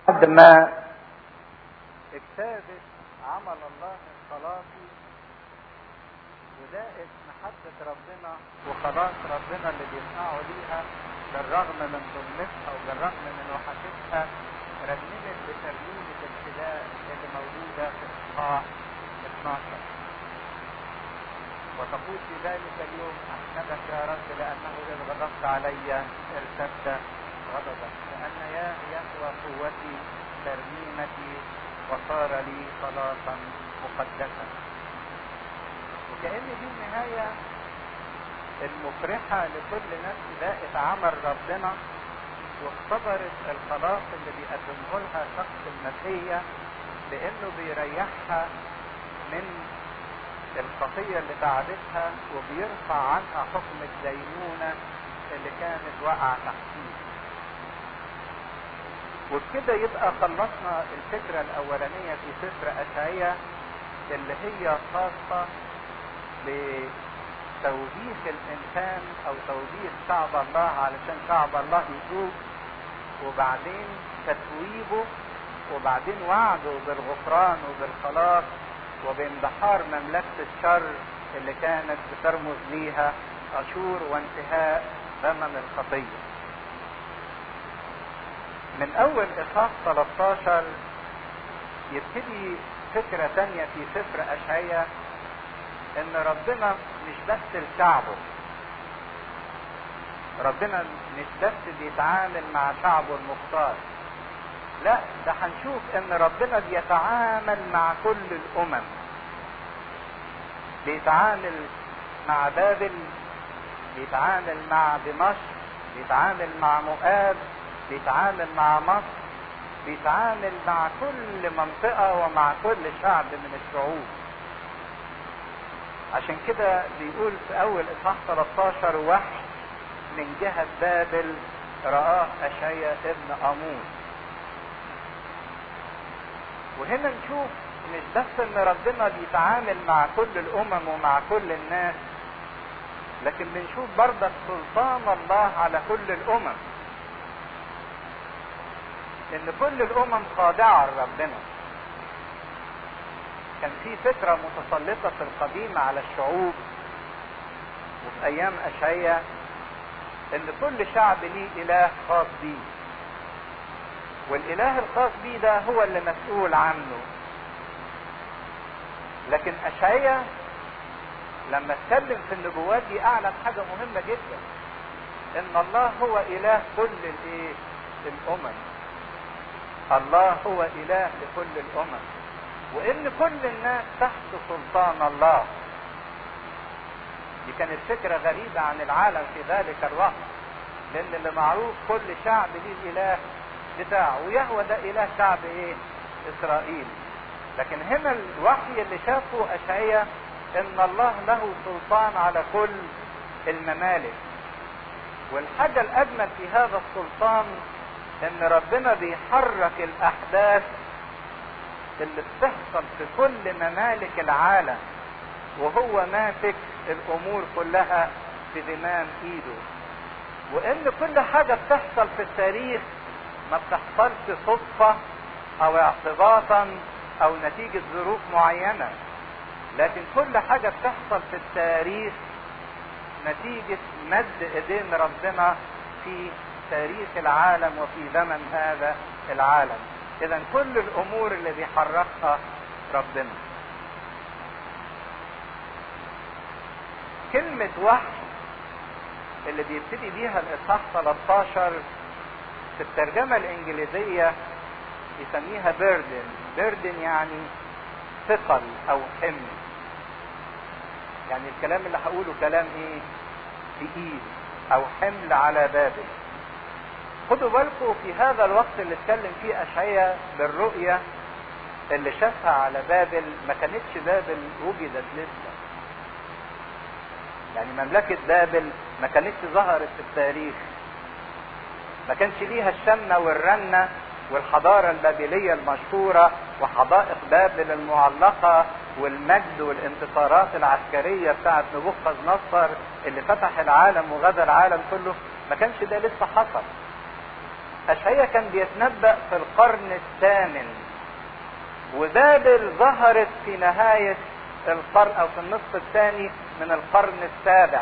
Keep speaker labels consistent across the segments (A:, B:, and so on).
A: بعد ما اجتازت عمل الله الخلاصي وذاقت محبة ربنا وخلاص ربنا اللي بيصنعه ليها بالرغم من ظلمتها وبالرغم من وحشتها رنمت بترنيمة الفداء اللي موجودة في إصحاح 12 وتقول في ذلك اليوم أحمدك يا رب لأنه إذ غضبت علي ارتد غضبك لأن يا يهوى قوتي ترنيمتي وصار لي خلاصا مقدسا وكأن دي النهاية المفرحة لكل نفس ذاقت عمل ربنا واختبرت الخلاص اللي بيقدمه لها شخص المسيح لانه بيريحها من الخطية اللي تعبتها وبيرفع عنها حكم الدينونة اللي كانت واقعة تحتيه وبكده يبقى خلصنا الفكرة الأولانية في سفر أشعية اللي هي خاصة بتوبيخ الإنسان أو توبيخ شعب الله علشان شعب الله يتوب وبعدين تتويبه وبعدين وعده بالغفران وبالخلاص وباندحار مملكة الشر اللي كانت بترمز ليها أشور وانتهاء زمن الخطية من أول إصحاح 13 يبتدي فكرة تانية في سفر أشعية إن ربنا مش بس لشعبه ربنا مش بس بيتعامل مع شعبه المختار لا ده هنشوف ان ربنا بيتعامل مع كل الامم بيتعامل مع بابل بيتعامل مع دمشق بيتعامل مع مؤاب بيتعامل مع مصر بيتعامل مع كل منطقة ومع كل شعب من الشعوب عشان كده بيقول في اول اصحاح 13 وحش من جهة بابل رآه أشعيا ابن أمون وهنا نشوف مش بس ان ربنا بيتعامل مع كل الامم ومع كل الناس لكن بنشوف برضك سلطان الله على كل الامم ان كل الامم خاضعة لربنا كان في فكرة متسلطة في القديم على الشعوب وفي ايام اشعيا ان كل شعب ليه اله خاص بيه والاله الخاص بيه ده هو اللي مسؤول عنه لكن اشعيا لما اتكلم في النبوات دي اعلن حاجة مهمة جدا ان الله هو اله كل الايه الامم الله هو اله لكل الامم وان كل الناس تحت سلطان الله دي كانت فكرة غريبة عن العالم في ذلك الوقت لان اللي معروف كل شعب ليه الاله بتاعه ويهوى ده اله شعب ايه اسرائيل لكن هنا الوحي اللي شافه اشعيا ان الله له سلطان على كل الممالك والحاجة الاجمل في هذا السلطان ان ربنا بيحرك الاحداث اللي بتحصل في كل ممالك العالم وهو ماسك الامور كلها في زمام ايده وان كل حاجة بتحصل في التاريخ ما بتحصلش صدفة او اعتباطا او نتيجة ظروف معينة لكن كل حاجة بتحصل في التاريخ نتيجة مد ايدين ربنا في تاريخ العالم وفي زمن هذا العالم اذا كل الامور اللي بيحركها ربنا كلمة وحي اللي بيبتدي بيها الاصحاح 13 في الترجمة الانجليزية يسميها بيردن بيردن يعني ثقل او حمل يعني الكلام اللي هقوله كلام ايه تقيل او حمل على بابل خدوا بالكم في هذا الوقت اللي اتكلم فيه اشعيا بالرؤية اللي شافها على بابل ما كانتش بابل وجدت لسه يعني مملكة بابل ما كانتش ظهرت في التاريخ ما كانش ليها الشمة والرنة والحضارة البابلية المشهورة وحدائق بابل المعلقة والمجد والانتصارات العسكرية بتاعت نبوخذ نصر اللي فتح العالم وغزا العالم كله ما كانش ده لسه حصل اشعيا كان بيتنبأ في القرن الثامن وبابل ظهرت في نهاية القرن او في النصف الثاني من القرن السابع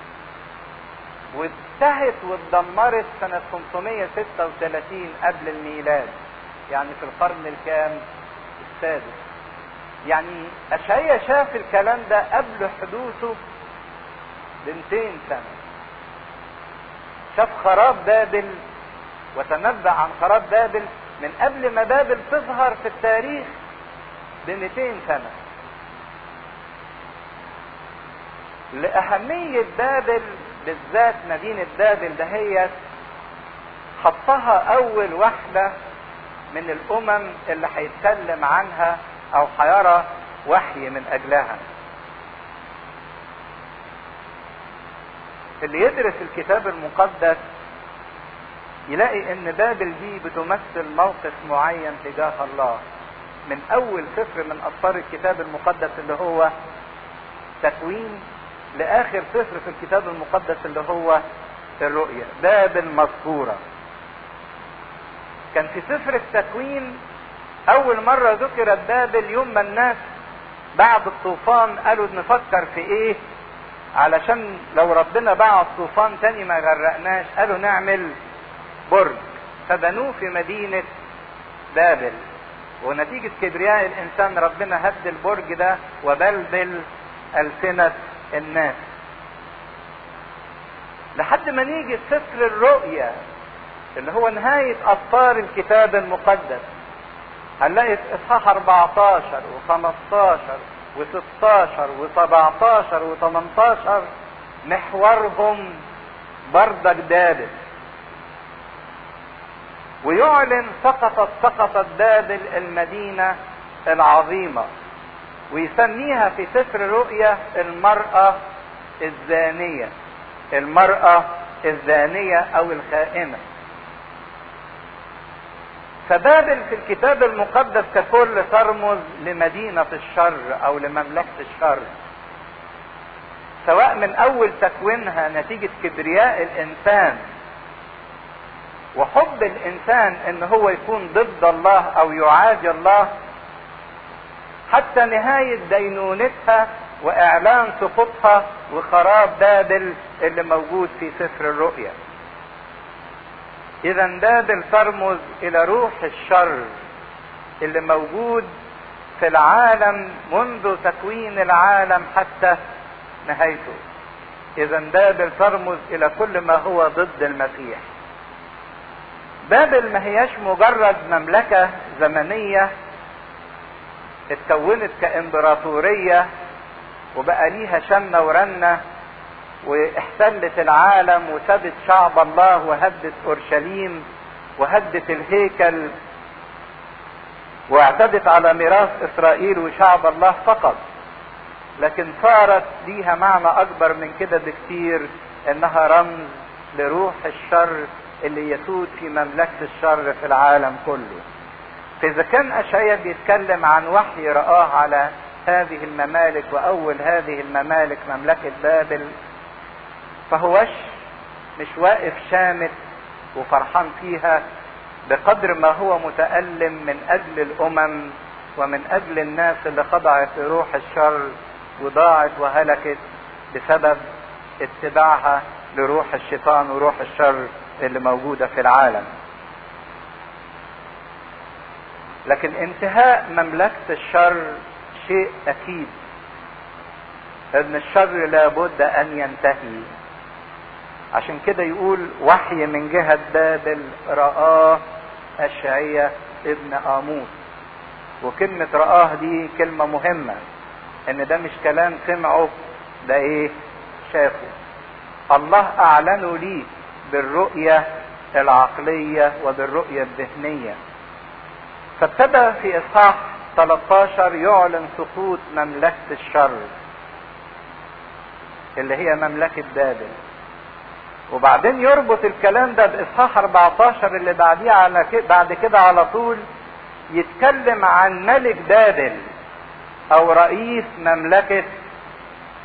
A: وانتهت واتدمرت سنة 536 قبل الميلاد يعني في القرن الكام السادس يعني اشعيا شاف الكلام ده قبل حدوثه ب 200 سنة شاف خراب بابل وتنبأ عن خراب بابل من قبل ما بابل تظهر في التاريخ ب 200 سنة لأهمية بابل بالذات مدينة بابل دهيت حطها أول واحدة من الأمم اللي هيتكلم عنها أو هيرى وحي من أجلها. اللي يدرس الكتاب المقدس يلاقي ان بابل دي بتمثل موقف معين تجاه الله من اول سفر من اسفار الكتاب المقدس اللي هو تكوين لاخر سفر في الكتاب المقدس اللي هو الرؤيا بابل مذكوره كان في سفر التكوين اول مره ذكرت بابل يوم ما الناس بعد الطوفان قالوا نفكر في ايه علشان لو ربنا بعت طوفان تاني ما غرقناش قالوا نعمل برج فبنوه في مدينة بابل ونتيجة كبرياء الإنسان ربنا هد البرج ده وبلبل ألسنة الناس لحد ما نيجي سفر الرؤيا اللي هو نهاية أسطار الكتاب المقدس هنلاقي في إصحاح 14 و15 و16 و17 و18 محورهم بردك بابل ويعلن سقطت سقطت بابل المدينة العظيمة ويسميها في سفر الرؤيا المرأة الزانية المرأة الزانية أو الخائنة فبابل في الكتاب المقدس ككل ترمز لمدينة الشر أو لمملكة الشر سواء من أول تكوينها نتيجة كبرياء الإنسان وحب الانسان ان هو يكون ضد الله او يعادي الله حتى نهاية دينونتها واعلان سقوطها وخراب بابل اللي موجود في سفر الرؤيا اذا بابل ترمز الى روح الشر اللي موجود في العالم منذ تكوين العالم حتى نهايته اذا بابل ترمز الى كل ما هو ضد المسيح بابل ما هياش مجرد مملكة زمنية اتكونت كامبراطورية وبقى ليها شنة ورنة واحتلت العالم وسبت شعب الله وهدت اورشليم وهدت الهيكل واعتدت على ميراث اسرائيل وشعب الله فقط لكن صارت ليها معنى اكبر من كده بكتير انها رمز لروح الشر اللي يسود في مملكة الشر في العالم كله فإذا كان أشعيا بيتكلم عن وحي رآه على هذه الممالك وأول هذه الممالك مملكة بابل فهوش مش واقف شامت وفرحان فيها بقدر ما هو متألم من أجل الأمم ومن أجل الناس اللي خضعت لروح الشر وضاعت وهلكت بسبب اتباعها لروح الشيطان وروح الشر اللي موجودة في العالم لكن انتهاء مملكة الشر شيء أكيد ان الشر لابد ان ينتهي عشان كده يقول وحي من جهة بابل رآه أشعية ابن آموس وكلمة رآه دي كلمة مهمة ان ده مش كلام سمعه ده ايه شافه الله اعلنه ليه بالرؤية العقلية وبالرؤية الذهنية فابتدى في اصحاح 13 يعلن سقوط مملكة الشر اللي هي مملكة بابل وبعدين يربط الكلام ده باصحاح 14 اللي بعديه على كده بعد كده على طول يتكلم عن ملك بابل او رئيس مملكة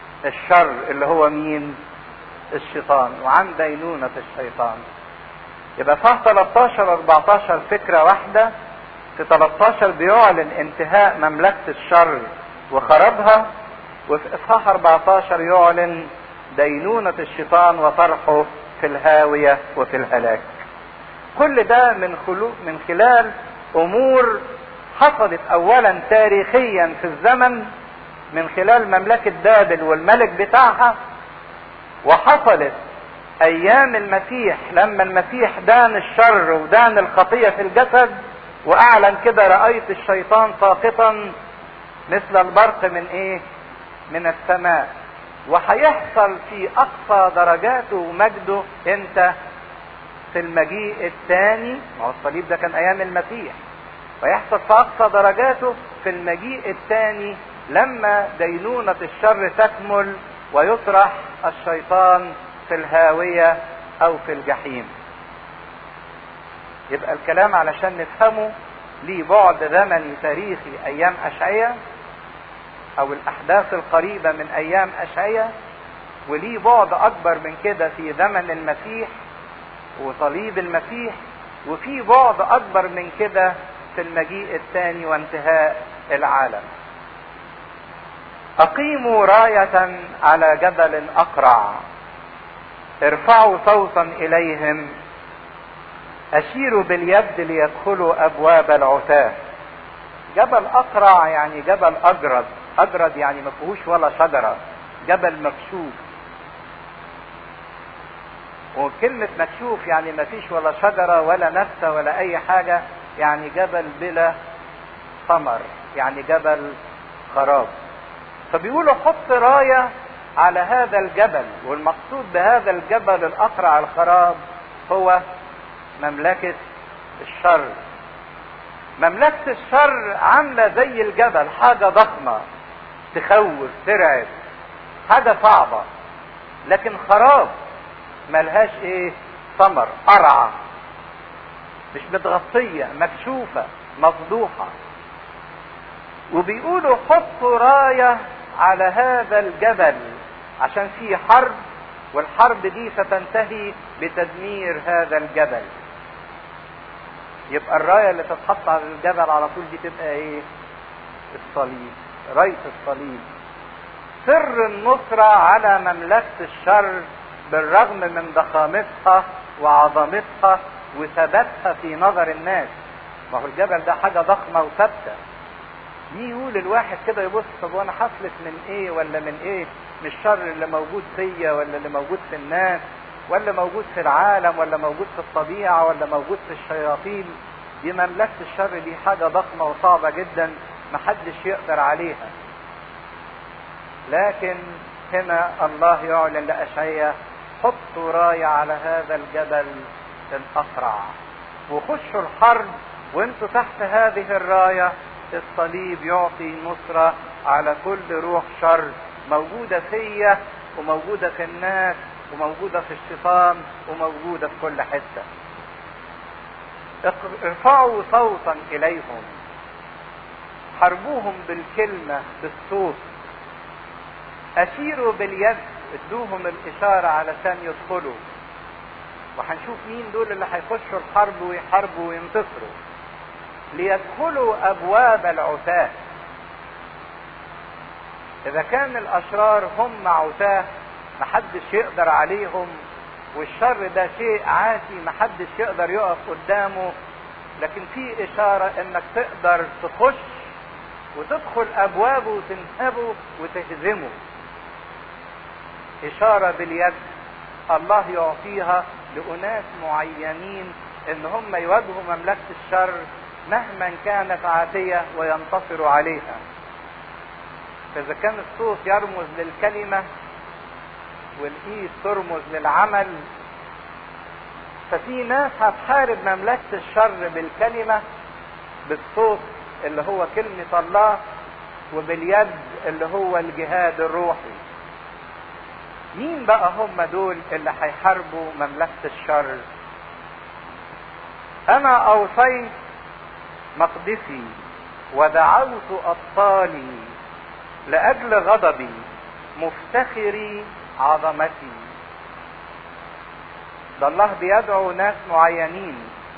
A: الشر اللي هو مين الشيطان وعن دينونة الشيطان يبقى في 13 14 فكرة واحدة في 13 بيعلن انتهاء مملكة الشر وخرابها وفي اصحاح 14 يعلن دينونة الشيطان وطرحه في الهاوية وفي الهلاك كل ده من خلو من خلال امور حصلت اولا تاريخيا في الزمن من خلال مملكة بابل والملك بتاعها وحصلت ايام المسيح لما المسيح دان الشر ودان الخطية في الجسد واعلن كده رأيت الشيطان ساقطا مثل البرق من ايه من السماء وهيحصل في اقصى درجاته ومجده امتى في المجيء الثاني ما هو الصليب ده كان ايام المسيح ويحصل في اقصى درجاته في المجيء الثاني لما دينونة الشر تكمل ويطرح الشيطان في الهاوية او في الجحيم يبقى الكلام علشان نفهمه ليه بعد زمني تاريخي ايام اشعية او الاحداث القريبة من ايام اشعية وليه بعد اكبر من كده في زمن المسيح وصليب المسيح وفي بعد اكبر من كده في المجيء الثاني وانتهاء العالم اقيموا راية على جبل اقرع ارفعوا صوتا اليهم اشيروا باليد ليدخلوا ابواب العتاه جبل اقرع يعني جبل اجرد اجرد يعني ما فيهوش ولا شجره جبل مكشوف وكلمة مكشوف يعني ما فيش ولا شجرة ولا نبتة ولا أي حاجة يعني جبل بلا ثمر يعني جبل خراب فبيقولوا حط راية على هذا الجبل والمقصود بهذا الجبل الأقرع الخراب هو مملكة الشر مملكة الشر عاملة زي الجبل حاجة ضخمة تخوف ترعب حاجة صعبة لكن خراب ملهاش ايه ثمر قرعة مش متغطية مكشوفة مفضوحة وبيقولوا حطوا راية على هذا الجبل عشان في حرب والحرب دي ستنتهي بتدمير هذا الجبل يبقى الراية اللي تتحط على الجبل على طول دي تبقى ايه الصليب راية الصليب سر النصرة على مملكة الشر بالرغم من ضخامتها وعظمتها وثباتها في نظر الناس ما هو الجبل ده حاجة ضخمة وثابتة مين يقول الواحد كده يبص طب وانا حفلت من ايه ولا من ايه من الشر اللي موجود فيا ولا اللي موجود في الناس ولا موجود في العالم ولا موجود في الطبيعة ولا موجود في الشياطين دي مملكة الشر دي حاجة ضخمة وصعبة جدا محدش يقدر عليها لكن هنا الله يعلن لأشعية حطوا راية على هذا الجبل الأقرع وخشوا الحرب وانتوا تحت هذه الراية الصليب يعطي نصرة على كل روح شر موجودة فيا وموجودة في الناس وموجودة في الشيطان وموجودة في كل حتة ارفعوا صوتا إليهم حربوهم بالكلمة بالصوت أشيروا باليد ادوهم الإشارة علشان يدخلوا وهنشوف مين دول اللي هيخشوا الحرب ويحاربوا وينتصروا ليدخلوا أبواب العتاة إذا كان الأشرار هم عتاة محدش يقدر عليهم والشر ده شيء عاتي محدش يقدر يقف قدامه لكن في إشارة إنك تقدر تخش وتدخل أبوابه وتنهبه وتهزمه إشارة باليد الله يعطيها لأناس معينين إن هم يواجهوا مملكة الشر مهما كانت عاتية وينتصروا عليها فإذا كان الصوت يرمز للكلمة والإيد ترمز للعمل ففي ناس هتحارب مملكة الشر بالكلمة بالصوت اللي هو كلمة الله وباليد اللي هو الجهاد الروحي مين بقى هم دول اللي هيحاربوا مملكة الشر انا اوصيت مقدسي ودعوت ابطالي لاجل غضبي مفتخري عظمتي ده الله بيدعو ناس معينين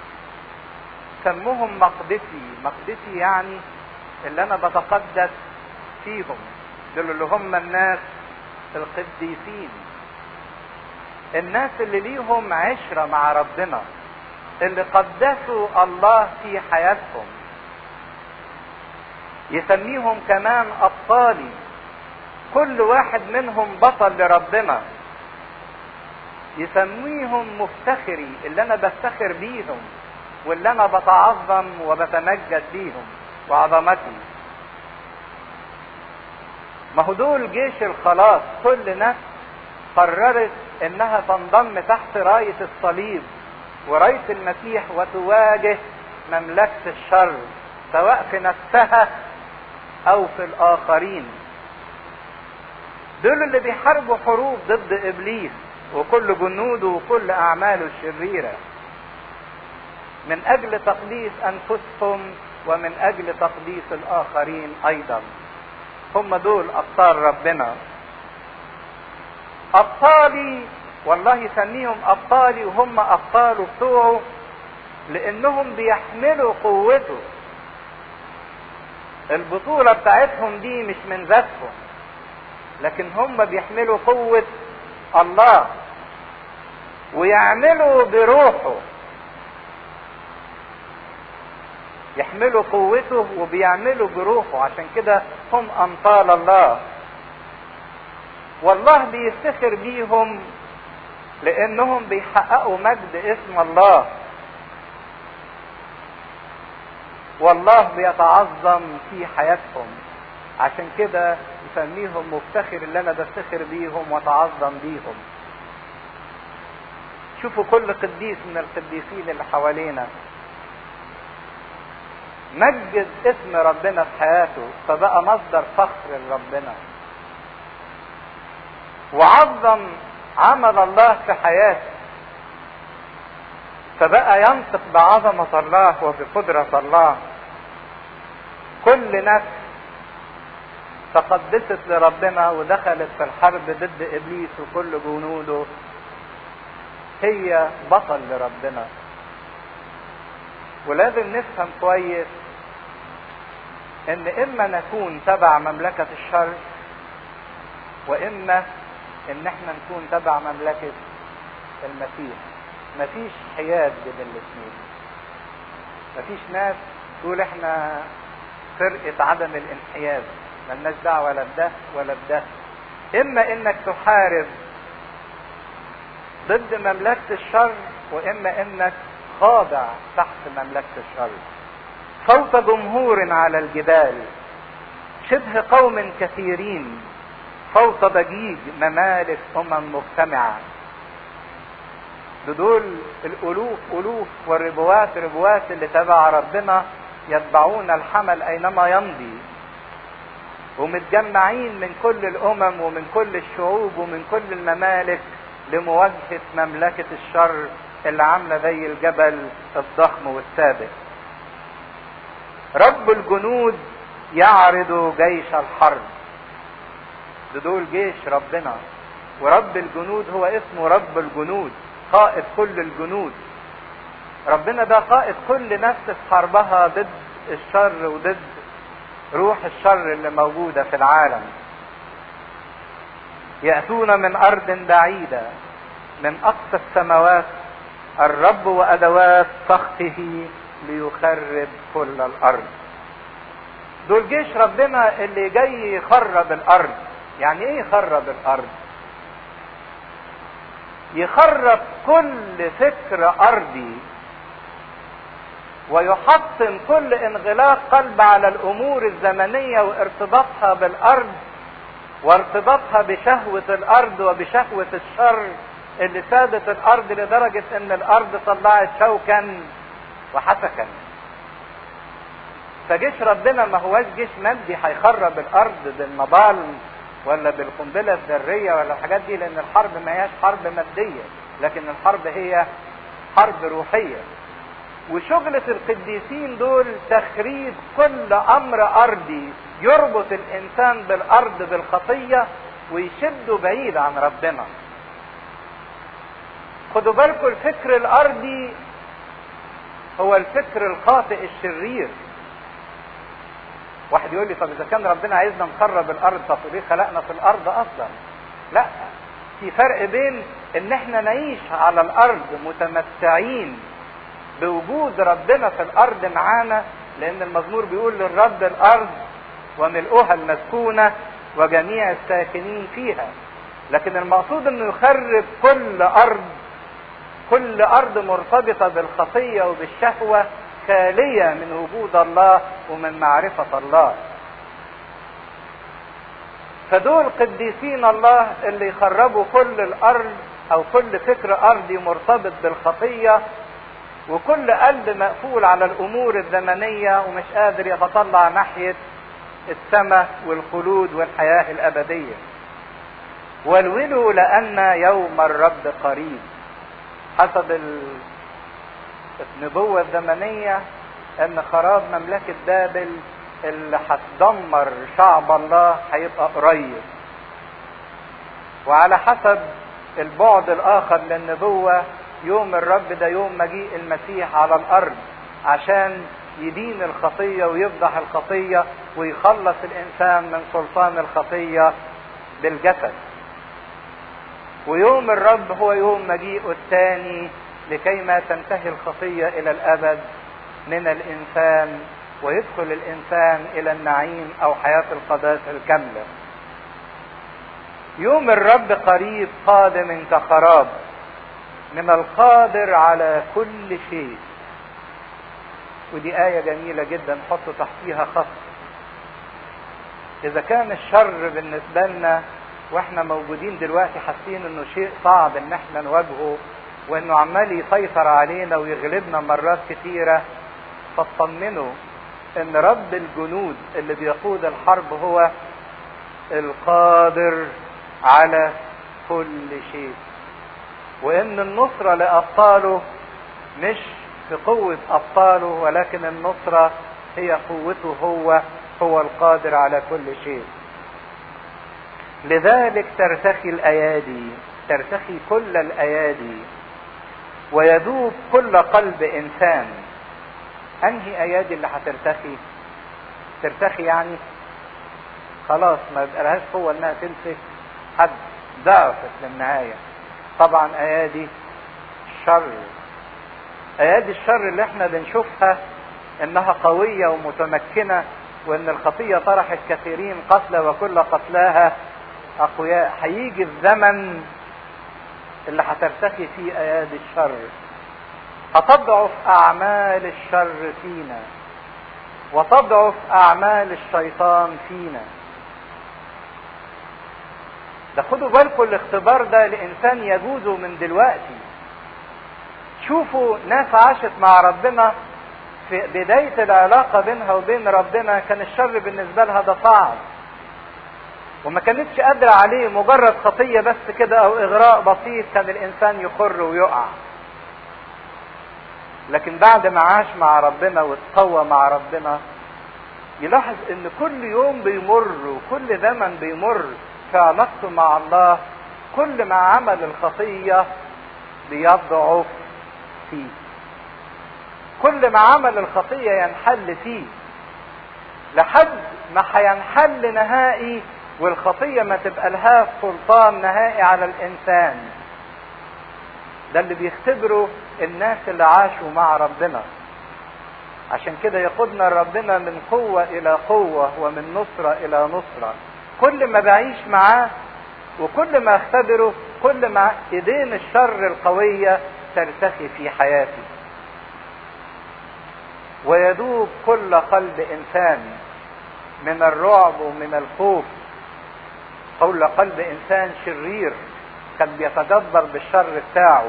A: سموهم مقدسي مقدسي يعني اللي انا بتقدس فيهم دول اللي هم الناس القديسين الناس اللي ليهم عشرة مع ربنا اللي قدسوا الله في حياتهم يسميهم كمان أبطالي كل واحد منهم بطل لربنا يسميهم مفتخري اللي أنا بفتخر بيهم واللي أنا بتعظم وبتمجد بيهم وعظمتي ما هو دول جيش الخلاص كل نفس قررت انها تنضم تحت راية الصليب وراية المسيح وتواجه مملكة الشر سواء في نفسها او في الاخرين دول اللي بيحاربوا حروب ضد ابليس وكل جنوده وكل اعماله الشريره من اجل تقديس انفسهم ومن اجل تقديس الاخرين ايضا هم دول ابطال ربنا ابطالي والله يسميهم ابطالي وهم ابطاله بتوعه لانهم بيحملوا قوته البطولة بتاعتهم دي مش من ذاتهم لكن هم بيحملوا قوة الله ويعملوا بروحه يحملوا قوته وبيعملوا بروحه عشان كده هم امثال الله والله بيفتخر بيهم لانهم بيحققوا مجد اسم الله والله بيتعظم في حياتهم عشان كده يسميهم مفتخر اللي انا بفتخر بيهم واتعظم بيهم شوفوا كل قديس من القديسين اللي حوالينا مجد اسم ربنا في حياته فبقى مصدر فخر لربنا وعظم عمل الله في حياته فبقى ينطق بعظمة الله وبقدرة الله كل نفس تقدست لربنا ودخلت في الحرب ضد ابليس وكل جنوده هي بطل لربنا ولازم نفهم كويس ان اما نكون تبع مملكة الشر واما ان احنا نكون تبع مملكة المسيح مفيش حياد بين الاثنين مفيش ناس تقول احنا فرقة عدم الانحياز ملناش دعوة لا بده ولا بده اما انك تحارب ضد مملكة الشر واما انك خاضع تحت مملكة الشر صوت جمهور على الجبال شبه قوم كثيرين فوق ضجيج ممالك امم مجتمعه دول الالوف الوف والربوات ربوات اللي تبع ربنا يتبعون الحمل اينما يمضي ومتجمعين من كل الامم ومن كل الشعوب ومن كل الممالك لمواجهه مملكه الشر اللي عامله زي الجبل الضخم والثابت رب الجنود يعرض جيش الحرب دول جيش ربنا ورب الجنود هو اسمه رب الجنود قائد كل الجنود ربنا ده قائد كل نفس في حربها ضد الشر وضد روح الشر اللي موجوده في العالم ياتون من ارض بعيده من اقصى السماوات الرب وادوات سخطه ليخرب كل الارض دول جيش ربنا اللي جاي يخرب الارض يعني ايه يخرب الارض يخرب كل فكر ارضي ويحطم كل انغلاق قلب على الامور الزمنيه وارتباطها بالارض وارتباطها بشهوه الارض وبشهوه الشر اللي سادت الارض لدرجه ان الارض طلعت شوكا وحسكا فجيش ربنا ما هواش جيش مادي هيخرب الارض بالنضال ولا بالقنبله الذريه ولا الحاجات دي لان الحرب ما هياش حرب ماديه لكن الحرب هي حرب روحيه وشغلة القديسين دول تخريب كل امر ارضي يربط الانسان بالارض بالخطية ويشده بعيد عن ربنا خدوا بالكم الفكر الارضي هو الفكر الخاطئ الشرير واحد يقول لي طب اذا كان ربنا عايزنا نخرب الارض طب ليه خلقنا في الارض اصلا لا في فرق بين ان احنا نعيش على الارض متمتعين بوجود ربنا في الارض معانا لان المزمور بيقول للرب الارض وملؤها المسكونة وجميع الساكنين فيها لكن المقصود انه يخرب كل ارض كل ارض مرتبطة بالخطية وبالشهوة خالية من وجود الله ومن معرفة الله فدول قديسين الله اللي يخربوا كل الارض او كل فكر ارضي مرتبط بالخطية وكل قلب مقفول على الامور الزمنية ومش قادر يتطلع ناحية السماء والخلود والحياة الابدية والولوا لان يوم الرب قريب حسب النبوة الزمنية ان خراب مملكة بابل اللي هتدمر شعب الله هيبقى قريب وعلى حسب البعد الاخر للنبوة يوم الرب ده يوم مجيء المسيح على الارض عشان يدين الخطية ويفضح الخطية ويخلص الانسان من سلطان الخطية بالجسد ويوم الرب هو يوم مجيئه الثاني لكي ما تنتهي الخطية الى الابد من الانسان ويدخل الانسان الى النعيم او حياة القداسة الكاملة يوم الرب قريب قادم كخراب من القادر على كل شيء ودي آية جميلة جدا حطوا تحتيها خط إذا كان الشر بالنسبة لنا واحنا موجودين دلوقتي حاسين انه شيء صعب ان احنا نواجهه وانه عمال يسيطر علينا ويغلبنا مرات كتيرة فاطمنوا ان رب الجنود اللي بيقود الحرب هو القادر على كل شيء وان النصرة لابطاله مش في قوة ابطاله ولكن النصرة هي قوته هو هو القادر على كل شيء لذلك ترتخي الايادي ترتخي كل الايادي ويذوب كل قلب انسان انهي ايادي اللي هترتخي ترتخي يعني خلاص ما بقالهاش قوه انها تمسك حد ضعفت للنهايه طبعا ايادي الشر ايادي الشر اللي احنا بنشوفها انها قويه ومتمكنه وان الخطيه طرحت كثيرين قتلى وكل قتلاها اقوياء هيجي الزمن اللي هترتخي فيه ايادي الشر هتضعف اعمال الشر فينا وتضعف اعمال الشيطان فينا ده خدوا بالكم الاختبار ده الانسان يجوزه من دلوقتي شوفوا ناس عاشت مع ربنا في بداية العلاقة بينها وبين ربنا كان الشر بالنسبة لها ده صعب وما كانتش قادرة عليه مجرد خطية بس كده او اغراء بسيط كان الانسان يخر ويقع لكن بعد ما عاش مع ربنا واتقوى مع ربنا يلاحظ ان كل يوم بيمر وكل زمن بيمر في علاقته مع الله كل ما عمل الخطية بيضعف فيه كل ما عمل الخطية ينحل فيه لحد ما هينحل نهائي والخطية ما تبقى لها سلطان نهائي على الإنسان ده اللي بيختبره الناس اللي عاشوا مع ربنا عشان كده يقودنا ربنا من قوة إلى قوة ومن نصرة إلى نصرة كل ما بعيش معاه وكل ما اختبره كل ما ايدين الشر القوية ترتخي في حياتي ويذوب كل قلب انسان من الرعب ومن الخوف كل قلب انسان شرير كان بيتدبر بالشر بتاعه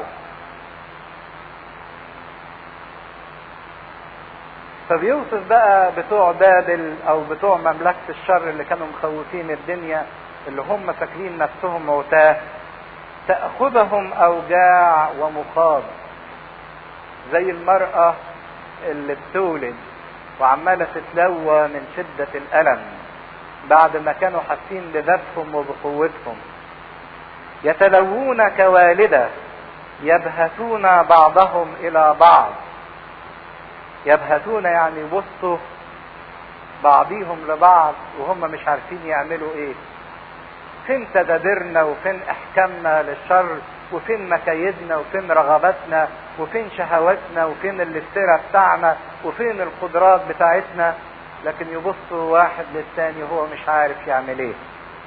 A: فبيوصف بقى بتوع بابل او بتوع مملكة الشر اللي كانوا مخوفين الدنيا اللي هم فاكرين نفسهم موتاه تأخذهم اوجاع ومخاض زي المرأة اللي بتولد وعمالة تتلوى من شدة الألم بعد ما كانوا حاسين بذاتهم وبقوتهم يتلوون كوالدة يبهتون بعضهم الى بعض يبهتون يعني يبصوا بعضيهم لبعض وهم مش عارفين يعملوا ايه فين تدابيرنا وفين احكامنا للشر وفين مكايدنا وفين رغباتنا وفين شهواتنا وفين الافتراء بتاعنا وفين القدرات بتاعتنا لكن يبصوا واحد للتاني وهو مش عارف يعمل ايه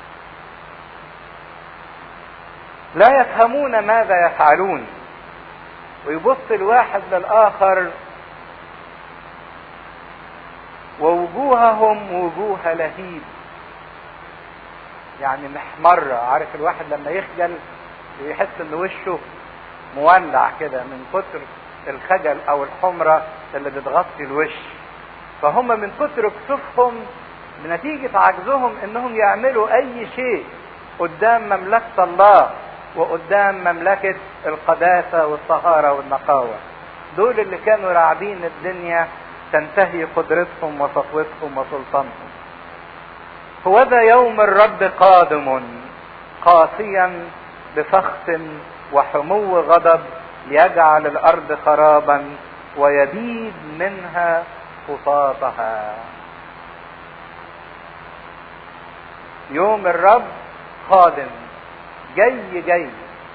A: لا يفهمون ماذا يفعلون ويبص الواحد للاخر ووجوههم وجوه لهيب يعني محمرة عارف الواحد لما يخجل يحس ان وشه مولع كده من كتر الخجل او الحمرة اللي بتغطي الوش فهم من كتر كسوفهم بنتيجة عجزهم انهم يعملوا اي شيء قدام مملكة الله وقدام مملكة القداسة والطهارة والنقاوة دول اللي كانوا راعبين الدنيا تنتهي قدرتهم وسطوتهم وسلطانهم هوذا يوم الرب قادم قاسيا بفخس وحمو غضب ليجعل الارض خرابا ويبيد منها خطاطها يوم الرب قادم جاي جاي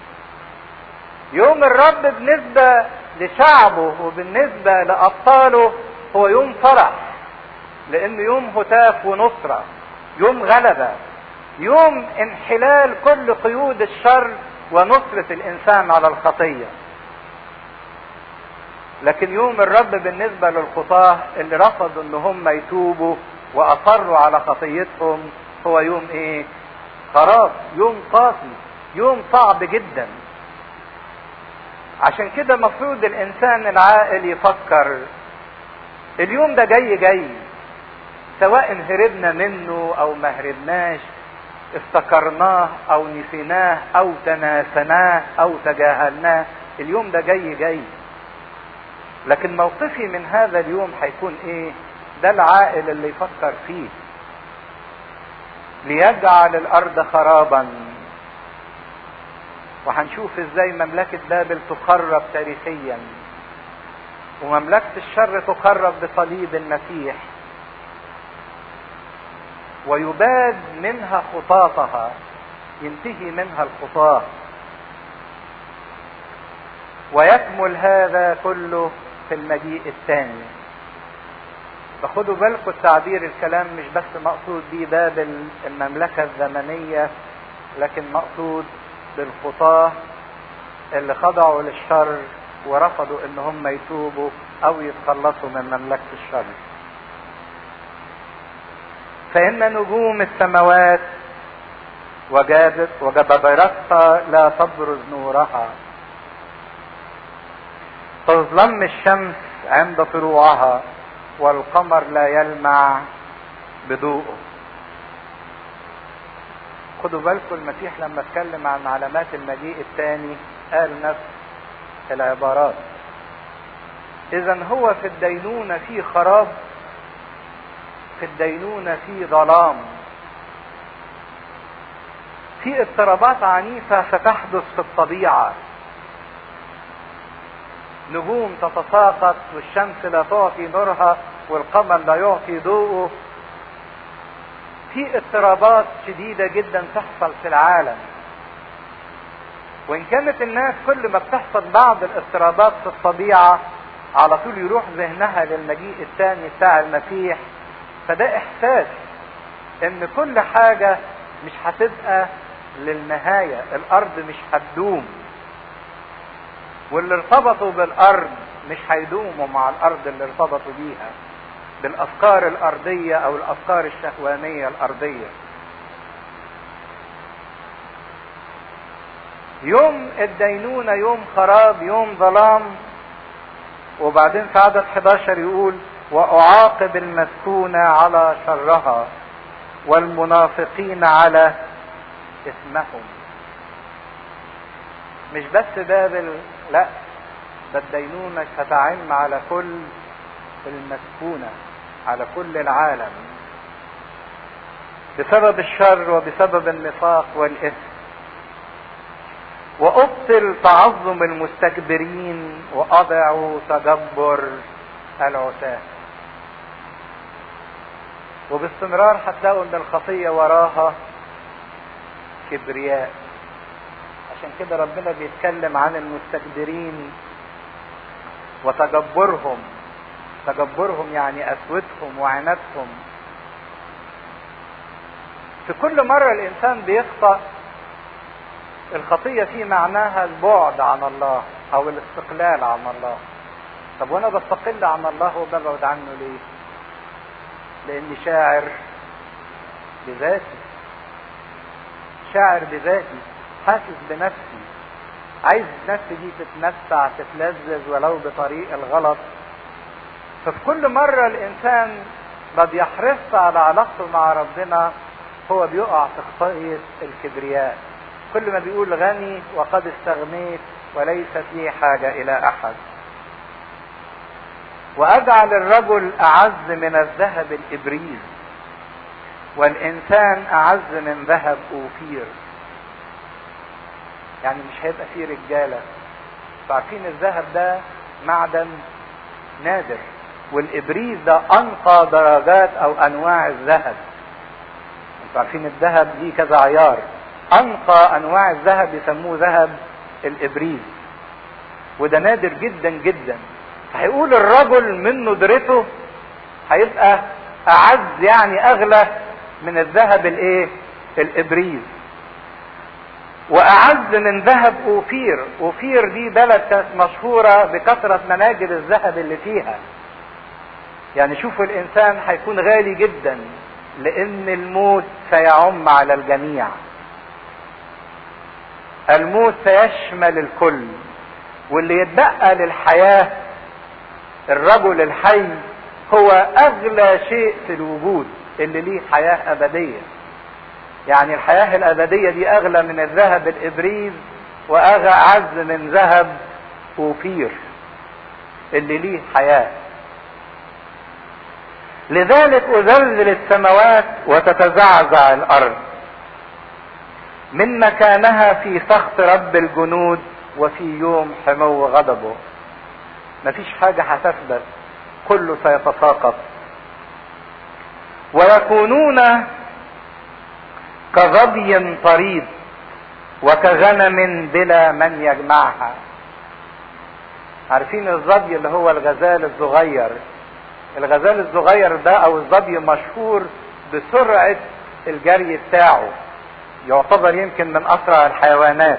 A: يوم الرب بالنسبة لشعبه وبالنسبة لأبطاله هو يوم فرح لأنه يوم هتاف ونصرة يوم غلبة يوم انحلال كل قيود الشر ونصرة الإنسان على الخطية لكن يوم الرب بالنسبة للخطاة اللي رفضوا ان هم يتوبوا واصروا على خطيتهم هو يوم ايه خراب يوم قاسي يوم صعب جدا عشان كده مفروض الانسان العاقل يفكر اليوم ده جاي جاي سواء هربنا منه او ما هربناش افتكرناه او نسيناه او تناسناه او تجاهلناه اليوم ده جاي جاي لكن موقفي من هذا اليوم هيكون ايه ده العاقل اللي يفكر فيه ليجعل الارض خرابا وهنشوف ازاي مملكة بابل تخرب تاريخيا ومملكة الشر تخرب بصليب المسيح ويباد منها خطاطها ينتهي منها الخطاة ويكمل هذا كله في المجيء الثاني فخدوا بالكم التعبير الكلام مش بس مقصود بيه بابل المملكة الزمنية لكن مقصود بالخطاة اللي خضعوا للشر ورفضوا ان هم يتوبوا او يتخلصوا من مملكة الشر فإن نجوم السماوات وجابت وجبابرتها لا تبرز نورها تظلم الشمس عند طلوعها والقمر لا يلمع بضوءه خدوا بالكم المسيح لما اتكلم عن علامات المجيء الثاني قال نفس العبارات اذا هو في الدينونة في خراب في الدينونة في ظلام في اضطرابات عنيفة ستحدث في الطبيعة نجوم تتساقط والشمس لا تعطي نورها والقمر لا يعطي ضوءه في اضطرابات شديدة جدا تحصل في العالم وان كانت الناس كل ما بتحصل بعض الاضطرابات في الطبيعة على طول يروح ذهنها للمجيء الثاني بتاع المسيح فده احساس ان كل حاجة مش هتبقى للنهاية الارض مش هتدوم واللي ارتبطوا بالارض مش هيدوموا مع الارض اللي ارتبطوا بيها بالافكار الارضية او الافكار الشهوانية الارضية يوم الدينونة يوم خراب يوم ظلام وبعدين في عدد 11 يقول واعاقب المسكون على شرها والمنافقين على اسمهم مش بس بابل لا ده الدينونة هتعم على كل المسكونة على كل العالم بسبب الشر وبسبب النفاق والإثم وابطل تعظم المستكبرين واضع تجبر العتاه وباستمرار هتلاقوا ان الخطيه وراها كبرياء عشان كده ربنا بيتكلم عن المستكبرين وتجبرهم تجبرهم يعني قسوتهم وعنادهم في كل مرة الإنسان بيخطأ الخطية في معناها البعد عن الله أو الاستقلال عن الله طب وأنا بستقل عن الله وببعد عنه ليه؟ لأني شاعر بذاتي شاعر بذاتي حاسس بنفسي عايز نفسي دي تتمتع تتلذذ ولو بطريق الغلط ففي كل مرة الإنسان ما بيحرص على علاقته مع ربنا هو بيقع في خطية الكبرياء كل ما بيقول غني وقد استغنيت وليس لي حاجة إلى أحد وأجعل الرجل أعز من الذهب الإبريز والإنسان أعز من ذهب أوفير يعني مش هيبقى فيه رجالة عارفين الذهب ده معدن نادر والإبريز ده أنقى درجات أو أنواع الذهب انتوا عارفين الذهب ليه كذا عيار أنقى أنواع الذهب يسموه ذهب الإبريز وده نادر جدا جدا هيقول الرجل من ندرته هيبقى أعز يعني أغلى من الذهب الإيه؟ الإبريز وأعز من ذهب أوفير أوفير دي بلد كانت مشهورة بكثرة مناجر الذهب اللي فيها يعني شوفوا الإنسان هيكون غالي جدا لأن الموت سيعم على الجميع الموت سيشمل الكل واللي يتبقى للحياة الرجل الحي هو أغلى شيء في الوجود اللي ليه حياة أبدية يعني الحياة الأبدية دي أغلى من الذهب الإبريز وأعز من ذهب أوفير اللي ليه حياة لذلك أزلزل السماوات وتتزعزع الأرض من مكانها في سخط رب الجنود وفي يوم حمو غضبه مفيش حاجة هتثبت كله سيتساقط ويكونون كظبي طريد وكغنم بلا من يجمعها عارفين الظبي اللي هو الغزال الصغير الغزال الصغير ده او الظبي مشهور بسرعة الجري بتاعه يعتبر يمكن من اسرع الحيوانات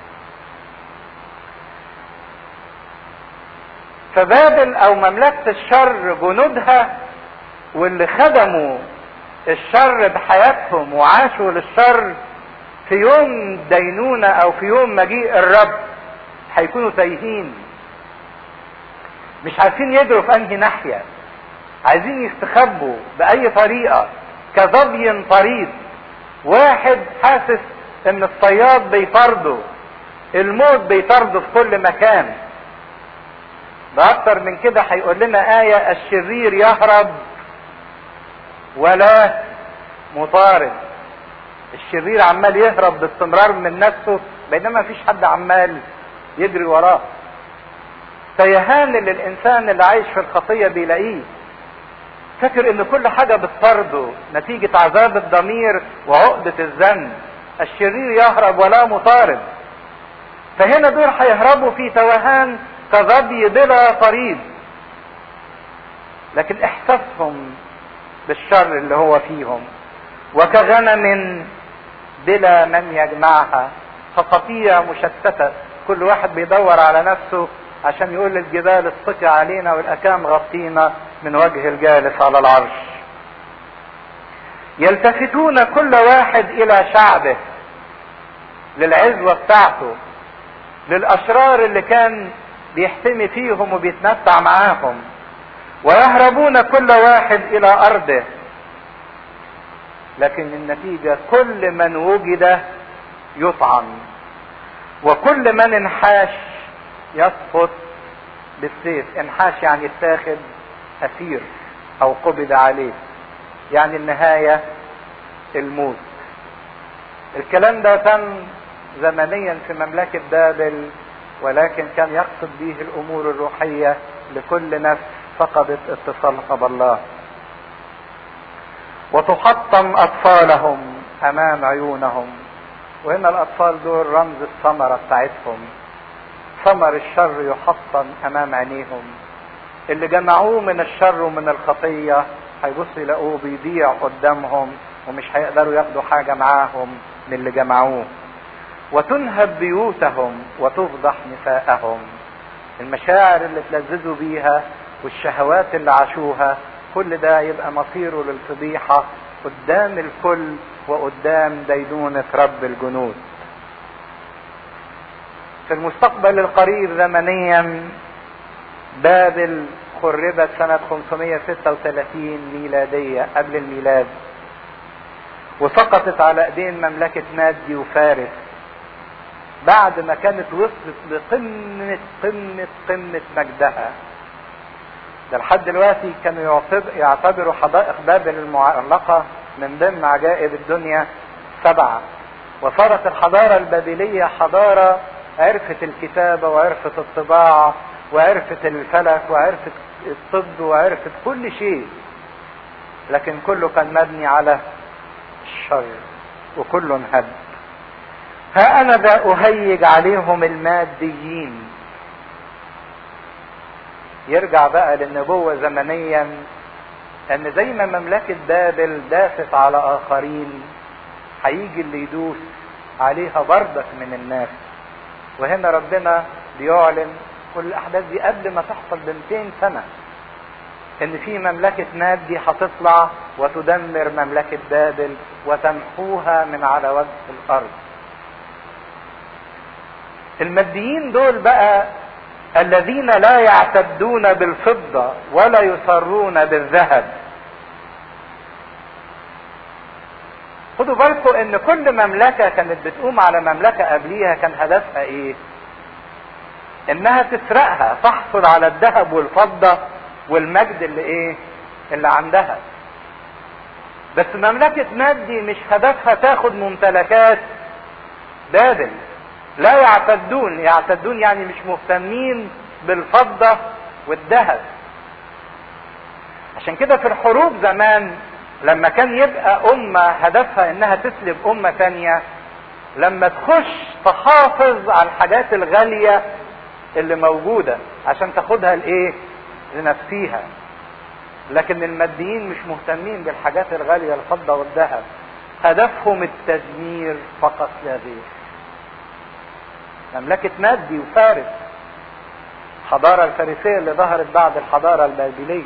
A: فبابل او مملكة الشر جنودها واللي خدموا الشر بحياتهم وعاشوا للشر في يوم دينونة او في يوم مجيء الرب هيكونوا تايهين مش عارفين يجروا في انهي ناحية عايزين يستخبوا باي طريقة كظبي طريد واحد حاسس ان الصياد بيطارده الموت بيطارده في كل مكان بأكتر من كده هيقول لنا آية الشرير يهرب ولا مطارد الشرير عمال يهرب باستمرار من نفسه بينما مفيش حد عمال يجري وراه تيهان اللي الانسان اللي عايش في الخطيه بيلاقيه فاكر ان كل حاجه بتطرده نتيجه عذاب الضمير وعقده الذنب الشرير يهرب ولا مطارد فهنا دول هيهربوا في توهان كظبي بلا طريد لكن احساسهم بالشر اللي هو فيهم وكغنم بلا من يجمعها خطية مشتتة كل واحد بيدور على نفسه عشان يقول للجبال اسقطي علينا والاكام غطينا من وجه الجالس على العرش يلتفتون كل واحد الى شعبه للعزوة بتاعته للاشرار اللي كان بيحتمي فيهم وبيتمتع معاهم ويهربون كل واحد الى ارضه لكن النتيجة كل من وجد يطعن وكل من انحاش يسقط بالسيف انحاش يعني اتاخد اسير او قبض عليه يعني النهاية الموت الكلام ده تم زمنيا في مملكة بابل ولكن كان يقصد به الامور الروحية لكل نفس فقدت اتصالها بالله وتحطم اطفالهم امام عيونهم وهنا الاطفال دول رمز الثمرة بتاعتهم ثمر الشر يحطم امام عينيهم اللي جمعوه من الشر ومن الخطية هيبصوا يلاقوه بيضيع قدامهم ومش هيقدروا ياخدوا حاجة معاهم من اللي جمعوه وتنهب بيوتهم وتفضح نساءهم المشاعر اللي تلذذوا بيها والشهوات اللي عاشوها كل ده يبقى مصيره للفضيحة قدام الكل وقدام دينونة رب الجنود في المستقبل القريب زمنيا بابل خربت سنة 536 ميلادية قبل الميلاد وسقطت على ايدين مملكة مادي وفارس بعد ما كانت وصلت لقمة قمة قمة مجدها ده لحد دلوقتي كانوا يعتبروا حدائق بابل المعلقة من ضمن عجائب الدنيا سبعة وصارت الحضارة البابلية حضارة عرفت الكتابة وعرفت الطباعة وعرفت الفلك وعرفت الطب وعرفت كل شيء لكن كله كان مبني على الشر وكله انهد ها انا ذا اهيج عليهم الماديين يرجع بقى للنبوة زمنيا ان زي ما مملكة بابل داست على اخرين هيجي اللي يدوس عليها بردك من الناس وهنا ربنا بيعلن كل الاحداث دي قبل ما تحصل ب 200 سنة ان في مملكة مادي هتطلع وتدمر مملكة بابل وتمحوها من على وجه الارض الماديين دول بقى الذين لا يعتدون بالفضة ولا يصرون بالذهب خدوا بالكم ان كل مملكة كانت بتقوم على مملكة قبليها كان هدفها ايه انها تسرقها تحصل على الذهب والفضة والمجد اللي ايه اللي عندها بس مملكة مادي مش هدفها تاخد ممتلكات بابل لا يعتدون يعتدون يعني مش مهتمين بالفضة والذهب عشان كده في الحروب زمان لما كان يبقى أمة هدفها إنها تسلب أمة تانية لما تخش تحافظ على الحاجات الغالية اللي موجودة عشان تاخدها لإيه؟ لنفسيها لكن الماديين مش مهتمين بالحاجات الغالية الفضة والذهب هدفهم التدمير فقط لا غير مملكة مادي وفارس الحضارة الفارسية اللي ظهرت بعد الحضارة البابلية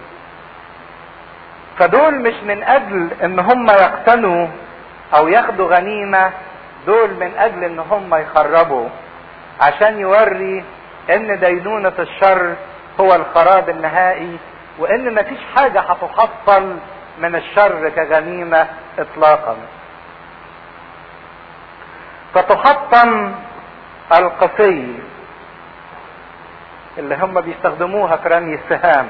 A: فدول مش من اجل ان هم يقتنوا او ياخدوا غنيمة دول من اجل ان هم يخربوا عشان يوري ان دينونة الشر هو الخراب النهائي وان مفيش حاجة هتحصل من الشر كغنيمة اطلاقا فتحطم القصي اللي هم بيستخدموها في رمي السهام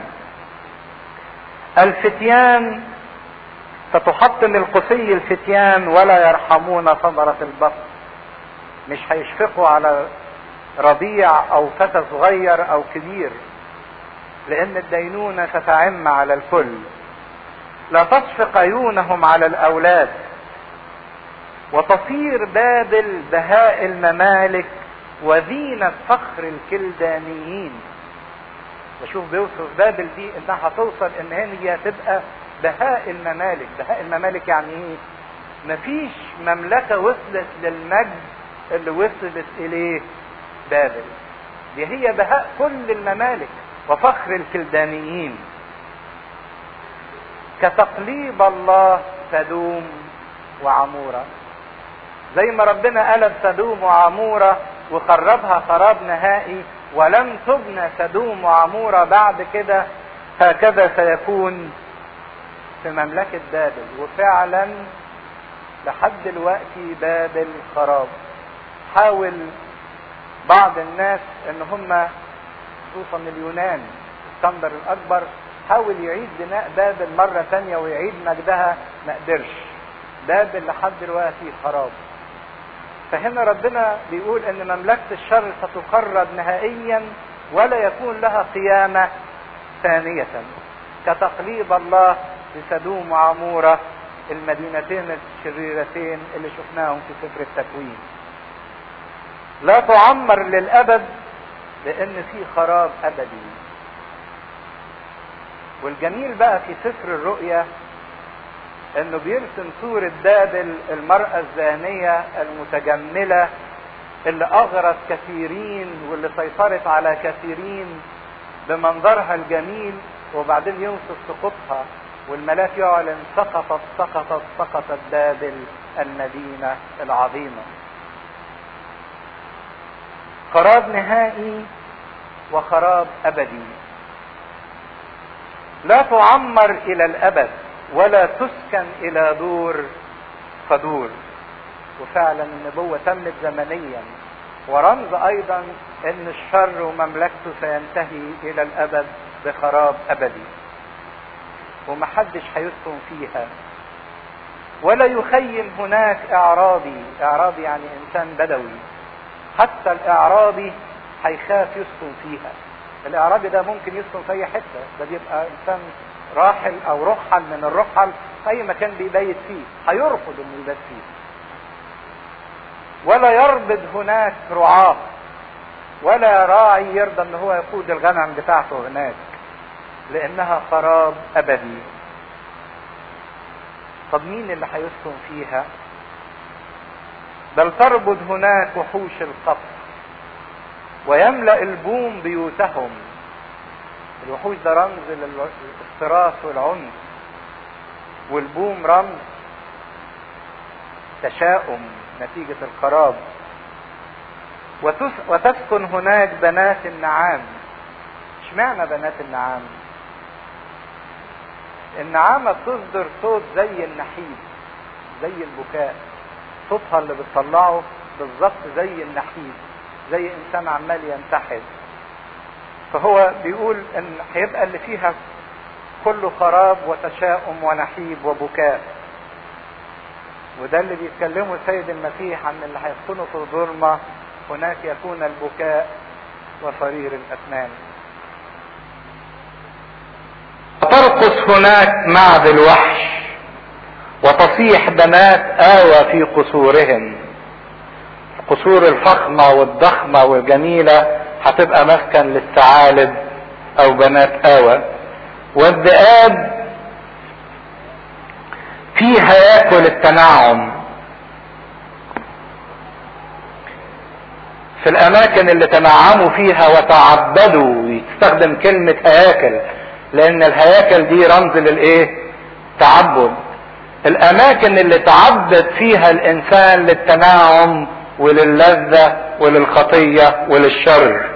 A: الفتيان فتحطم القصي الفتيان ولا يرحمون ثمرة البطن مش هيشفقوا على رضيع او فتى صغير او كبير لان الدينونة ستعم على الكل لا تشفق عيونهم على الاولاد وتصير بابل بهاء الممالك وزينة فخر الكلدانيين بشوف بيوصف بابل دي انها هتوصل ان هي تبقى بهاء الممالك بهاء الممالك يعني ايه مفيش مملكة وصلت للمجد اللي وصلت اليه بابل دي هي بهاء كل الممالك وفخر الكلدانيين كتقليب الله سدوم وعمورة زي ما ربنا قلب سدوم وعمورة وخربها خراب نهائي ولم تبنى سدوم وعمورة بعد كده هكذا سيكون في مملكة بابل وفعلا لحد دلوقتي بابل خراب حاول بعض الناس ان هم خصوصا اليونان اسكندر الاكبر حاول يعيد بناء بابل مرة تانية ويعيد مجدها ما قدرش بابل لحد دلوقتي خراب فهنا ربنا بيقول ان مملكة الشر ستخرب نهائيا ولا يكون لها قيامة ثانية كتقليب الله لسدوم وعمورة المدينتين الشريرتين اللي شفناهم في سفر التكوين لا تعمر للأبد لأن في خراب أبدي والجميل بقى في سفر الرؤيا انه بيرسم صورة بابل المرأة الزانية المتجملة اللي اغرت كثيرين واللي سيطرت على كثيرين بمنظرها الجميل وبعدين يوصف سقوطها والملاك يعلن سقطت سقطت سقطت بابل المدينة العظيمة خراب نهائي وخراب ابدي لا تعمر الى الابد ولا تسكن الى دور فدور وفعلا النبوة تمت زمنيا ورمز ايضا ان الشر ومملكته سينتهي الى الابد بخراب ابدي ومحدش هيسكن فيها ولا يخيم هناك اعرابي اعرابي يعني انسان بدوي حتى الاعرابي هيخاف يسكن فيها الاعرابي ده ممكن يسكن في اي حته ده بيبقى انسان راحل او رحل من الرحل في اي مكان بيبيت فيه هيرفض انه يبات فيه ولا يربد هناك رعاة ولا راعي يرضى ان هو يقود الغنم بتاعته هناك لانها خراب ابدي طب مين اللي هيسكن فيها بل تربد هناك وحوش القصر ويملا البوم بيوتهم الوحوش ده رمز للافتراس والعنف والبوم رمز تشاؤم نتيجة الخراب وتسكن هناك بنات النعام اشمعنى بنات النعام النعامة بتصدر صوت زي النحيب زي البكاء صوتها اللي بتطلعه بالظبط زي النحيب زي انسان عمال ينتحب فهو بيقول ان هيبقى اللي فيها كله خراب وتشاؤم ونحيب وبكاء وده اللي بيتكلمه السيد المسيح عن اللي هيسكنوا في الظلمة هناك يكون البكاء وصرير الأسنان ترقص هناك معد الوحش وتصيح بنات آوى في قصورهم القصور الفخمة والضخمة والجميلة هتبقى مسكن للثعالب او بنات آوى والذئاب فيها ياكل التنعم في الاماكن اللي تنعموا فيها وتعبدوا يستخدم كلمة هياكل لان الهياكل دي رمز للايه تعبد الاماكن اللي تعبد فيها الانسان للتنعم وللذة وللخطية وللشر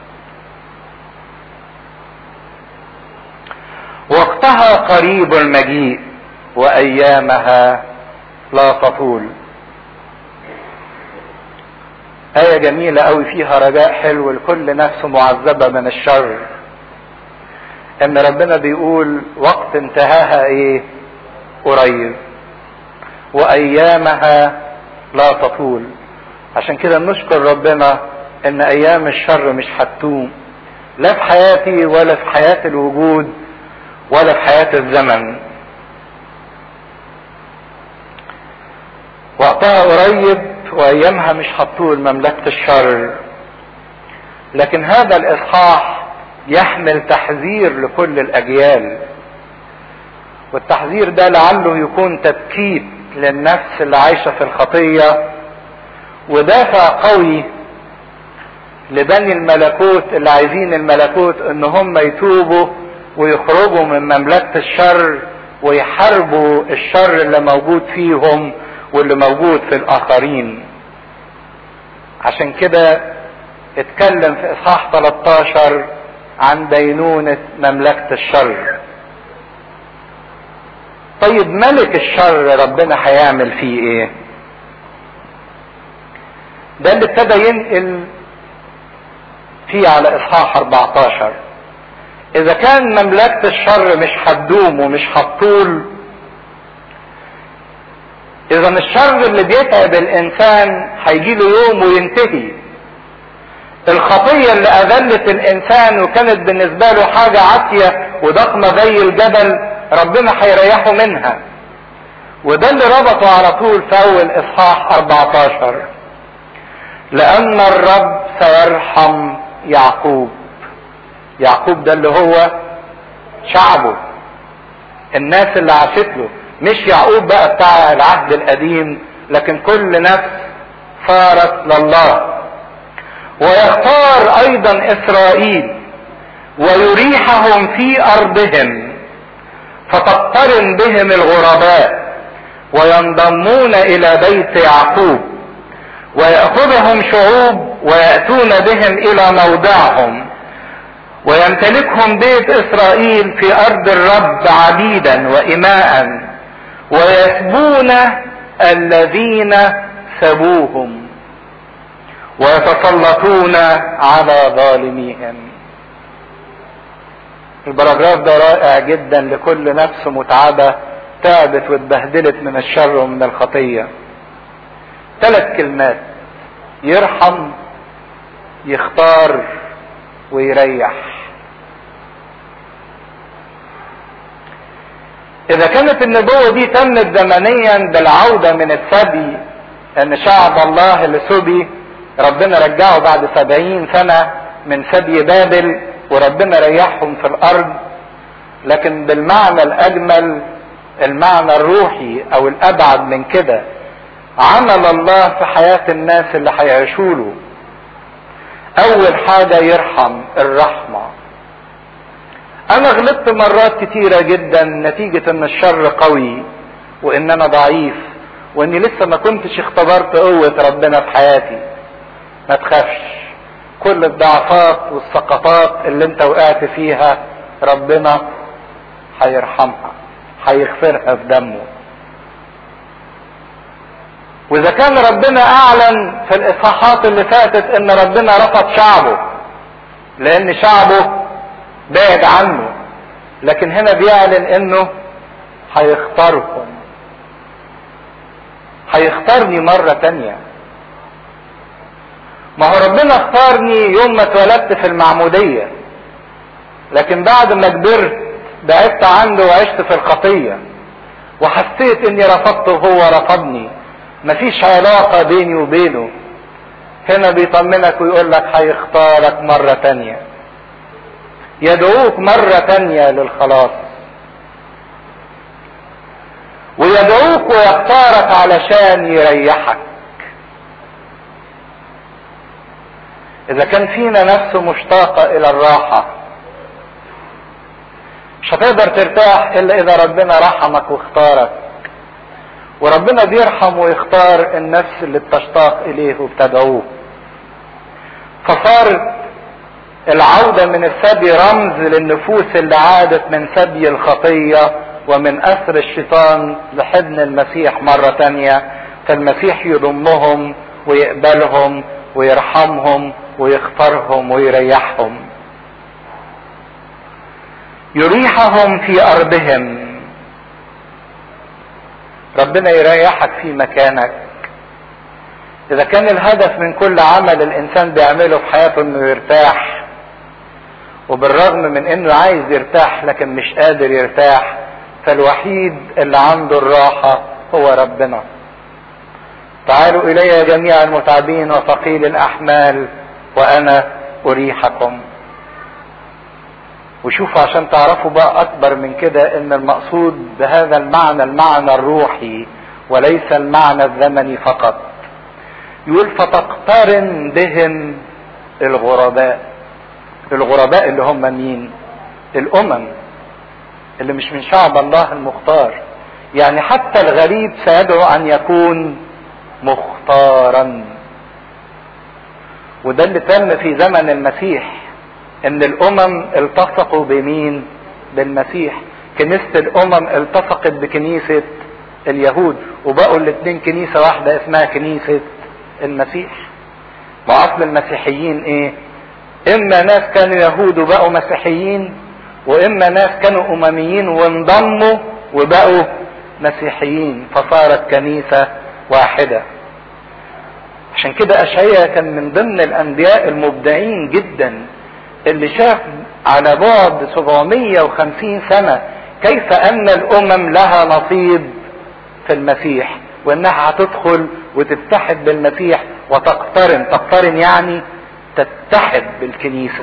A: وقتها قريب المجيء وايامها لا تطول آية جميلة أوي فيها رجاء حلو لكل نفس معذبة من الشر إن ربنا بيقول وقت انتهاها إيه؟ قريب وأيامها لا تطول عشان كده نشكر ربنا إن أيام الشر مش هتتوم لا في حياتي ولا في حياة الوجود ولا في حياة الزمن وقتها قريب وايامها مش هتطول مملكة الشر لكن هذا الاصحاح يحمل تحذير لكل الاجيال والتحذير ده لعله يكون تبكيت للنفس اللي عايشة في الخطية ودافع قوي لبني الملكوت اللي عايزين الملكوت ان هم يتوبوا ويخرجوا من مملكة الشر ويحاربوا الشر اللي موجود فيهم واللي موجود في الاخرين عشان كده اتكلم في اصحاح 13 عن دينونة مملكة الشر طيب ملك الشر ربنا هيعمل فيه ايه ده اللي ابتدى ينقل فيه على اصحاح 14 اذا كان مملكة الشر مش هتدوم ومش هتطول
B: اذا الشر اللي بيتعب الانسان هيجيله يوم وينتهي الخطية اللي اذلت الانسان وكانت بالنسبة له حاجة عاتية وضخمة زي الجبل ربنا هيريحه منها وده اللي ربطه على طول في اول اصحاح 14 لان الرب سيرحم يعقوب يعقوب ده اللي هو شعبه الناس اللي عاشت له مش يعقوب بقى بتاع العهد القديم لكن كل نفس صارت لله ويختار ايضا اسرائيل ويريحهم في ارضهم فتقترن بهم الغرباء وينضمون الى بيت يعقوب ويأخذهم شعوب ويأتون بهم الى موضعهم ويمتلكهم بيت اسرائيل في ارض الرب عبيدا واماء ويسبون الذين سبوهم ويتسلطون على ظالميهم البراجراف ده رائع جدا لكل نفس متعبة تعبت واتبهدلت من الشر ومن الخطية ثلاث كلمات يرحم يختار ويريح اذا كانت النبوة دي تمت زمنيا بالعودة من السبي ان شعب الله اللي سبي ربنا رجعه بعد سبعين سنة من سبي بابل وربنا ريحهم في الارض لكن بالمعنى الاجمل المعنى الروحي او الابعد من كده عمل الله في حياة الناس اللي هيعيشوا له اول حاجة يرحم الرحمة انا غلطت مرات كتيرة جدا نتيجة ان الشر قوي وان انا ضعيف واني لسه ما كنتش اختبرت قوة ربنا في حياتي ما تخافش كل الضعفات والسقطات اللي انت وقعت فيها ربنا هيرحمها هيغفرها بدمه واذا كان ربنا اعلن في الاصحاحات اللي فاتت ان ربنا رفض شعبه لان شعبه بعد عنه لكن هنا بيعلن انه هيختارهم هيختارني مرة تانية ما هو ربنا اختارني يوم ما اتولدت في المعمودية لكن بعد ما كبرت بعدت عنه وعشت في الخطية وحسيت اني رفضته وهو رفضني مفيش علاقة بيني وبينه هنا بيطمنك ويقول لك هيختارك مرة تانية يدعوك مرة تانية للخلاص ويدعوك ويختارك علشان يريحك اذا كان فينا نفس مشتاقة الى الراحة مش هتقدر ترتاح الا اذا ربنا رحمك واختارك وربنا بيرحم ويختار النفس اللي بتشتاق اليه وبتدعوه فصارت العودة من السبي رمز للنفوس اللي عادت من سبي الخطية ومن أسر الشيطان لحضن المسيح مرة تانية فالمسيح يضمهم ويقبلهم ويرحمهم ويختارهم ويريحهم يريحهم في أرضهم ربنا يريحك في مكانك إذا كان الهدف من كل عمل الإنسان بيعمله في حياته إنه يرتاح وبالرغم من إنه عايز يرتاح لكن مش قادر يرتاح فالوحيد اللي عنده الراحة هو ربنا تعالوا إلي جميع المتعبين وثقيل الأحمال وأنا أريحكم وشوفوا عشان تعرفوا بقى أكبر من كده إن المقصود بهذا المعنى المعنى الروحي وليس المعنى الزمني فقط يقول فتقترن بهم الغرباء الغرباء اللي هم مين الامم اللي مش من شعب الله المختار يعني حتى الغريب سيدعو ان يكون مختارا وده اللي تم في زمن المسيح ان الامم التصقوا بمين بالمسيح كنيسة الامم التصقت بكنيسة اليهود وبقوا الاتنين كنيسة واحدة اسمها كنيسة المسيح واصل المسيحيين ايه اما ناس كانوا يهود وبقوا مسيحيين واما ناس كانوا امميين وانضموا وبقوا مسيحيين فصارت كنيسة واحدة عشان كده أشعيا كان من ضمن الأنبياء المبدعين جدا اللي شاف على بعد 750 سنة كيف أن الأمم لها نصيب في المسيح وأنها هتدخل وتتحد بالمسيح وتقترن تقترن يعني تتحد بالكنيسة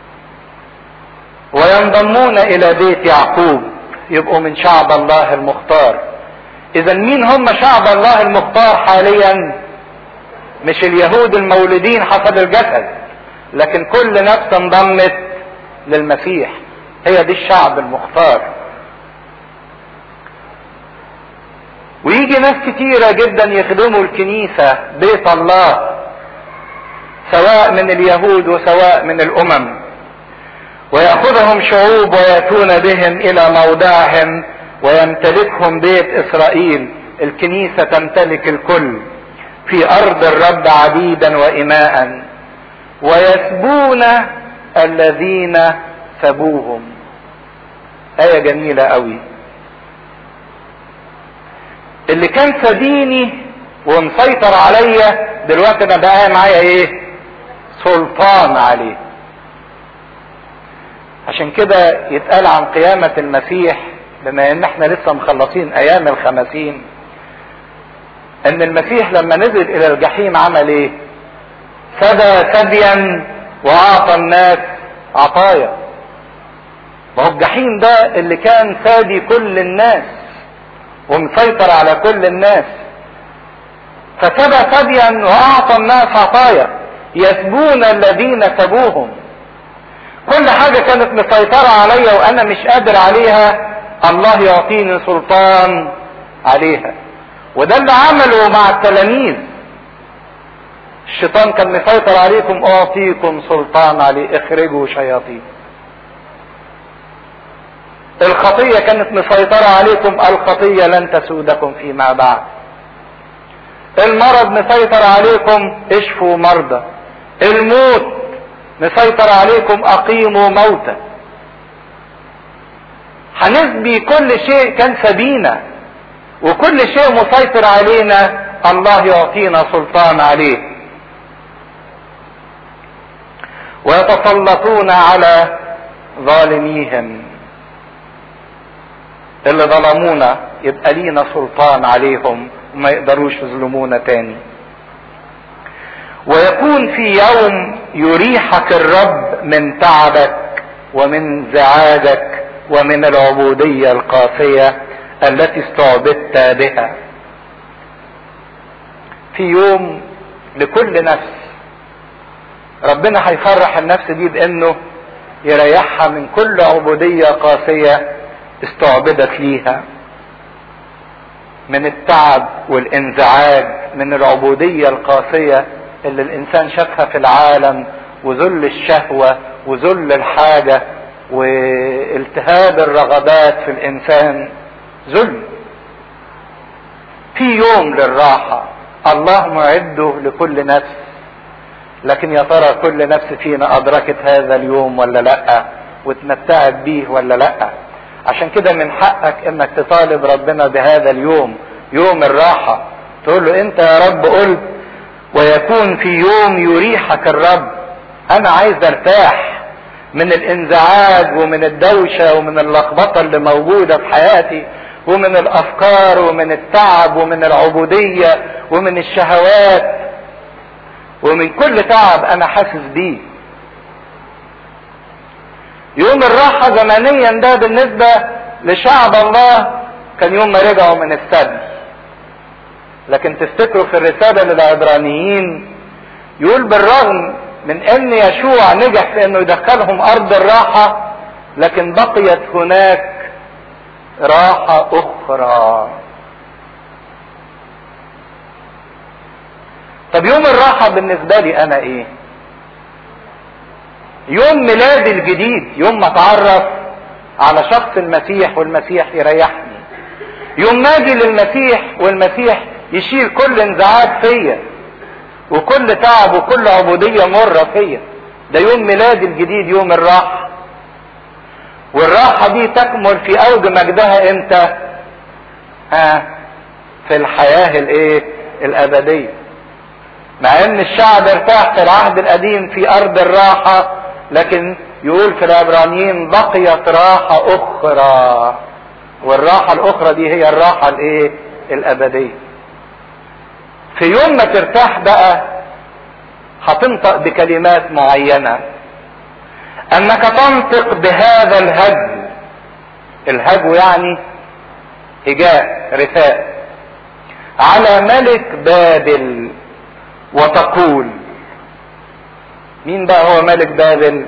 B: وينضمون إلى بيت يعقوب يبقوا من شعب الله المختار إذا مين هم شعب الله المختار حاليا مش اليهود المولودين حسب الجسد لكن كل نفس انضمت للمسيح هي دي الشعب المختار ويجي ناس كتيرة جدا يخدموا الكنيسة بيت الله سواء من اليهود وسواء من الامم ويأخذهم شعوب ويأتون بهم الى موضعهم ويمتلكهم بيت اسرائيل الكنيسة تمتلك الكل في ارض الرب عبيدا واماء ويسبون الذين سبوهم آية جميلة قوي اللي كان سديني ومسيطر عليا دلوقتي انا بقى معايا ايه سلطان عليه عشان كده يتقال عن قيامة المسيح بما ان احنا لسه مخلصين ايام الخمسين ان المسيح لما نزل الى الجحيم عمل ايه سدى سديا واعطى الناس عطايا ما هو الجحيم ده اللي كان سادي كل الناس ومسيطر على كل الناس فسبى سبيا واعطى الناس عطايا يسبون الذين سبوهم كل حاجة كانت مسيطرة عليا وانا مش قادر عليها الله يعطيني سلطان عليها وده اللي عمله مع التلاميذ الشيطان كان مسيطر عليكم اعطيكم سلطان عليه اخرجوا شياطين الخطية كانت مسيطرة عليكم الخطية لن تسودكم فيما بعد المرض مسيطر عليكم اشفوا مرضى الموت مسيطر عليكم اقيموا موتى هنسبي كل شيء كان سبينا وكل شيء مسيطر علينا الله يعطينا سلطان عليه ويتسلطون على ظالميهم اللي ظلمونا يبقى لينا سلطان عليهم وما يقدروش يظلمونا تاني ويكون في يوم يريحك الرب من تعبك ومن زعاجك ومن العبودية القاسية التي استعبدت بها في يوم لكل نفس ربنا هيفرح النفس دي بانه يريحها من كل عبودية قاسية استعبدت ليها من التعب والانزعاج من العبودية القاسية اللي الانسان شافها في العالم وذل الشهوة وذل الحاجة والتهاب الرغبات في الانسان ذل في يوم للراحة الله معده لكل نفس لكن يا ترى كل نفس فينا ادركت هذا اليوم ولا لا واتمتعت بيه ولا لا عشان كده من حقك انك تطالب ربنا بهذا اليوم يوم الراحة تقول له انت يا رب قلت ويكون في يوم يريحك الرب انا عايز ارتاح من الانزعاج ومن الدوشة ومن اللخبطة اللي موجودة في حياتي ومن الافكار ومن التعب ومن العبودية ومن الشهوات ومن كل تعب انا حاسس بيه يوم الراحة زمنيا ده بالنسبة لشعب الله كان يوم ما رجعوا من السبي لكن تفتكروا في الرسالة للعبرانيين يقول بالرغم من ان يشوع نجح في انه يدخلهم ارض الراحة لكن بقيت هناك راحة اخرى طب يوم الراحة بالنسبة لي انا ايه يوم ميلادي الجديد يوم ما اتعرف على شخص المسيح والمسيح يريحني يوم ما اجي للمسيح والمسيح يشيل كل انزعاج فيا وكل تعب وكل عبودية مرة فيا ده يوم ميلادي الجديد يوم الراحة والراحة دي تكمل في اوج مجدها امتى ها في الحياة الايه الابدية مع ان الشعب ارتاح في العهد القديم في ارض الراحة لكن يقول في العبرانيين بقيت راحة اخرى والراحة الاخرى دي هي الراحة الايه الابدية في يوم ما ترتاح بقى هتنطق بكلمات معينة انك تنطق بهذا الهجو الهجو يعني هجاء رثاء على ملك بابل وتقول مين بقى هو ملك بابل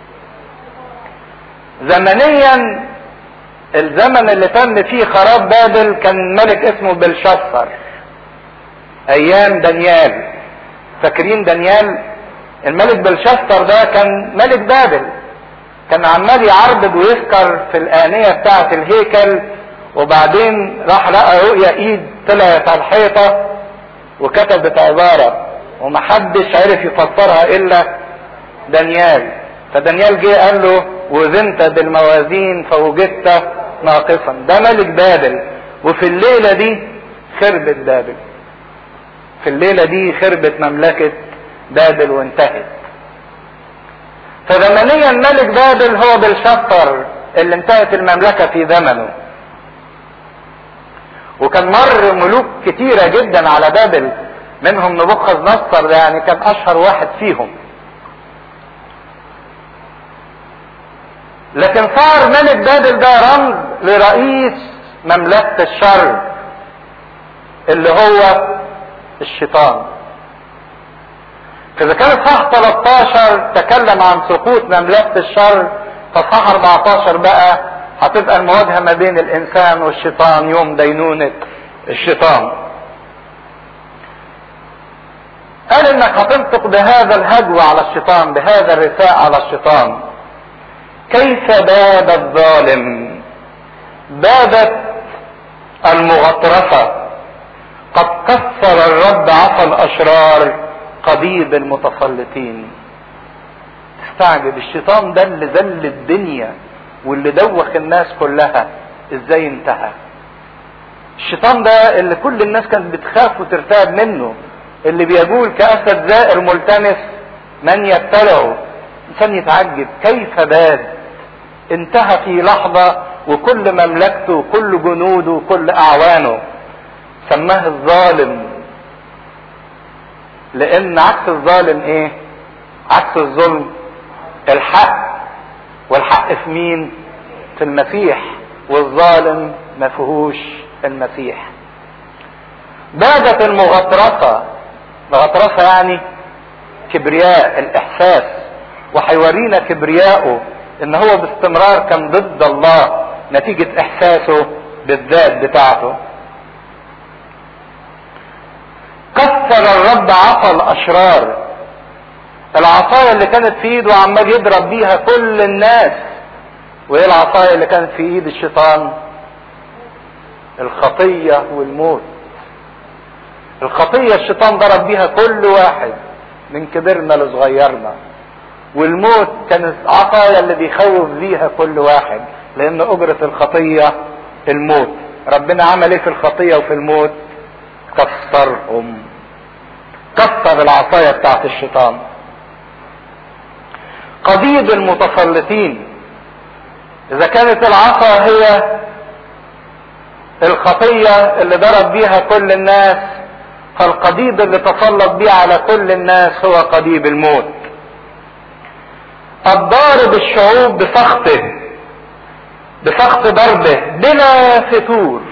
B: زمنيا الزمن اللي تم فيه خراب بابل كان ملك اسمه بلشفر ايام دانيال فاكرين دانيال الملك بلشفر ده كان ملك بابل كان عمال يعربد ويسكر في الآنية بتاعة الهيكل وبعدين راح لقى رؤية ايد طلعت على الحيطة وكتبت عبارة ومحدش عرف يفسرها الا دانيال فدانيال جه قال له وزنت بالموازين فوجدت ناقصا ده ملك بابل وفي الليلة دي خربت بابل في الليلة دي خربت مملكة بابل وانتهت فزمنيا ملك بابل هو بلشفر اللي انتهت المملكة في زمنه وكان مر ملوك كتيرة جدا على بابل منهم نبوخذ نصر يعني كان اشهر واحد فيهم لكن صار ملك بابل ده رمز لرئيس مملكة الشر اللي هو الشيطان فإذا كان صح 13 تكلم عن سقوط مملكة الشر فصح 14 بقى هتبقى المواجهة ما بين الإنسان والشيطان يوم دينونة الشيطان. قال إنك هتنطق بهذا الهجو على الشيطان بهذا الرثاء على الشيطان. كيف باد الظالم بادت المغطرسة قد كسر الرب عصا الأشرار قضيب المتسلطين تستعجب الشيطان ده اللي ذل الدنيا واللي دوخ الناس كلها ازاي انتهى الشيطان ده اللي كل الناس كانت بتخاف وترتعب منه اللي بيقول كأسد زائر ملتمس من يبتلعه انسان يتعجب كيف باد انتهى في لحظة وكل مملكته وكل جنوده وكل اعوانه سماه الظالم لان عكس الظالم ايه عكس الظلم الحق والحق في مين في المسيح والظالم ما فيهوش المسيح بادت المغطرسة مغطرسة يعني كبرياء الاحساس وهيورينا كبرياءه ان هو باستمرار كان ضد الله نتيجة احساسه بالذات بتاعته كسر الرب عصا الاشرار العصاية اللي كانت في ايده عمال يضرب بيها كل الناس وايه العصاية اللي كانت في ايد الشيطان الخطية والموت الخطية الشيطان ضرب بيها كل واحد من كبرنا لصغيرنا والموت كانت عصاية اللي بيخوف بيها كل واحد لان اجرة الخطية الموت ربنا عمل ايه في الخطية وفي الموت كسرهم كسر العصاية بتاعت الشيطان قضيب المتسلطين اذا كانت العصا هي الخطية اللي ضرب بيها كل الناس فالقضيب اللي تسلط بيه على كل الناس هو قضيب الموت الضارب الشعوب بسخطه بسخط ضربه بلا فتور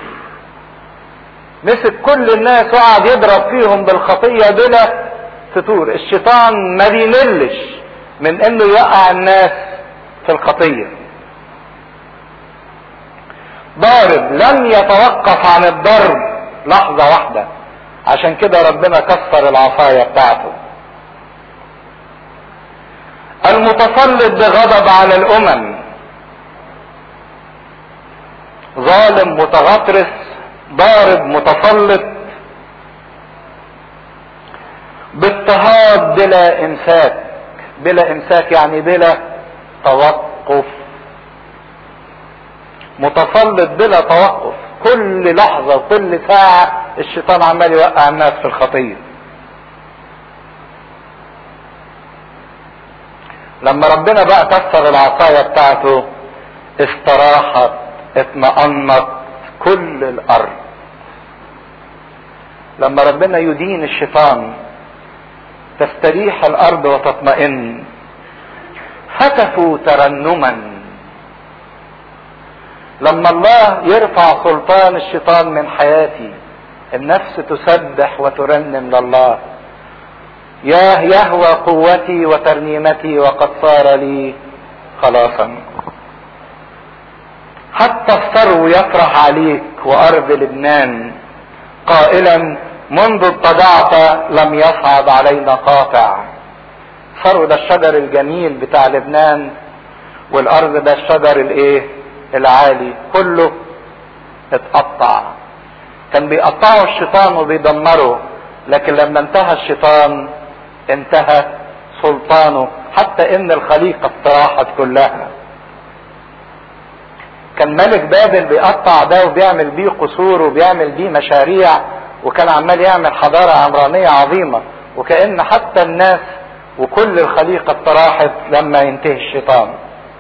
B: مسك كل الناس وقعد يضرب فيهم بالخطية بلا فتور الشيطان ما بيملش من انه يوقع الناس في الخطية ضارب لم يتوقف عن الضرب لحظة واحدة عشان كده ربنا كسر العصاية بتاعته المتسلط بغضب على الامم ظالم متغطرس ضارب متسلط باضطهاد بلا امساك بلا امساك يعني بلا توقف متسلط بلا توقف كل لحظة وكل ساعة الشيطان عمال يوقع الناس في الخطية لما ربنا بقى كسر العصاية بتاعته استراحت اطمأنت كل الارض لما ربنا يدين الشيطان تستريح الارض وتطمئن هتفوا ترنما لما الله يرفع سلطان الشيطان من حياتي النفس تسبح وترنم لله ياه يهوى قوتي وترنيمتي وقد صار لي خلاصا حتى الثرو يفرح عليك وارض لبنان قائلا منذ اتضعت لم يصعد علينا قاطع ثرو ده الشجر الجميل بتاع لبنان والارض ده الشجر الايه العالي كله اتقطع كان بيقطعه الشيطان وبيدمره لكن لما انتهى الشيطان انتهى سلطانه حتى ان الخليقه استراحت كلها كان ملك بابل بيقطع ده وبيعمل بيه قصور وبيعمل بيه مشاريع وكان عمال يعمل حضارة عمرانية عظيمة وكأن حتى الناس وكل الخليقة استراحت لما ينتهي الشيطان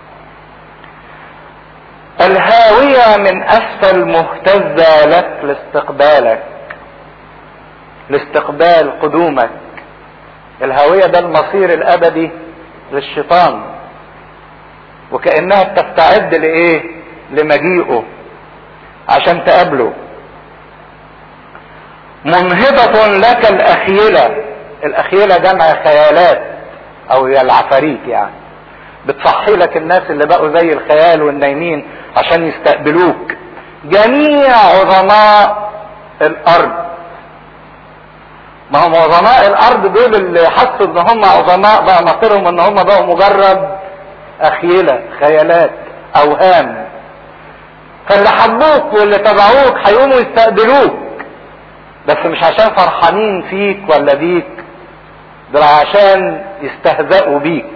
B: الهاوية من أسفل مهتزة لك لاستقبالك لاستقبال قدومك الهاوية ده المصير الأبدي للشيطان وكأنها بتستعد لإيه؟ لمجيئه عشان تقابله منهضة لك الأخيلة الأخيلة جمع خيالات أو العفاريت يعني بتصحي لك الناس اللي بقوا زي الخيال والنايمين عشان يستقبلوك جميع عظماء الأرض ما هم عظماء الأرض دول اللي حسوا إن هم عظماء بقى مصيرهم إن هم بقوا مجرد أخيلة خيالات أوهام فاللي حبوك واللي تبعوك هيقوموا يستقبلوك بس مش عشان فرحانين فيك ولا بيك دول عشان يستهزئوا بيك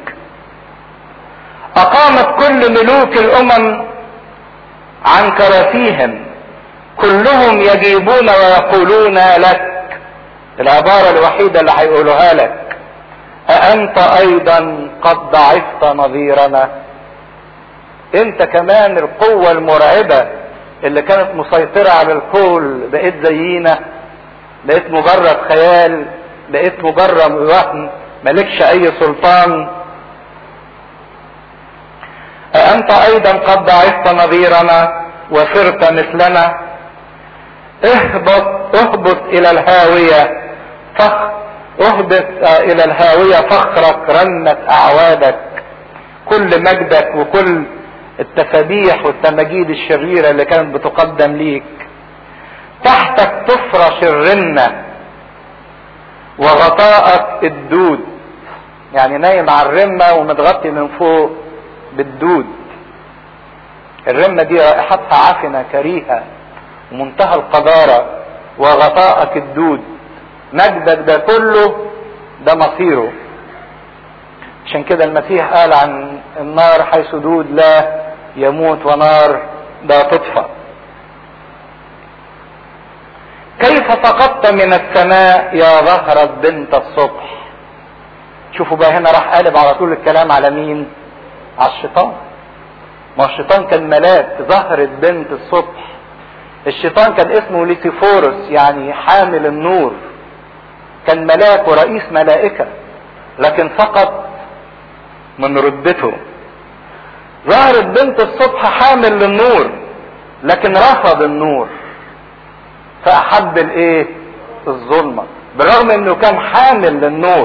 B: اقامت كل ملوك الامم عن كراسيهم كلهم يجيبون ويقولون لك العبارة الوحيدة اللي هيقولوها لك أأنت أيضا قد ضعفت نظيرنا انت كمان القوة المرعبة اللي كانت مسيطرة على الكل بقيت زينا بقيت مجرد خيال بقيت مجرد وهم مالكش اي سلطان أأنت أيضا قد ضعفت نظيرنا وصرت مثلنا اهبط اهبط إلى الهاوية فخ اهبط إلى الهاوية فخرك رنت أعوادك كل مجدك وكل التسابيح والتماجيد الشريرة اللي كانت بتقدم ليك تحتك تفرش الرنة وغطاءك الدود يعني نايم على الرمة ومتغطي من فوق بالدود الرمة دي رائحتها عفنة كريهة ومنتهى القذارة وغطاءك الدود مجدك ده كله ده مصيره عشان كده المسيح قال عن النار حيث دود لا يموت ونار لا تطفأ كيف سقطت من السماء يا زهرة بنت الصبح شوفوا بقى هنا راح قالب على طول الكلام على مين على الشيطان ما الشيطان كان ملاك زهرة بنت الصبح الشيطان كان اسمه ليسيفورس يعني حامل النور كان ملاك ورئيس ملائكة لكن سقط من ردته ظهرت بنت الصبح حامل للنور لكن رفض النور فأحب الايه الظلمة بالرغم انه كان حامل للنور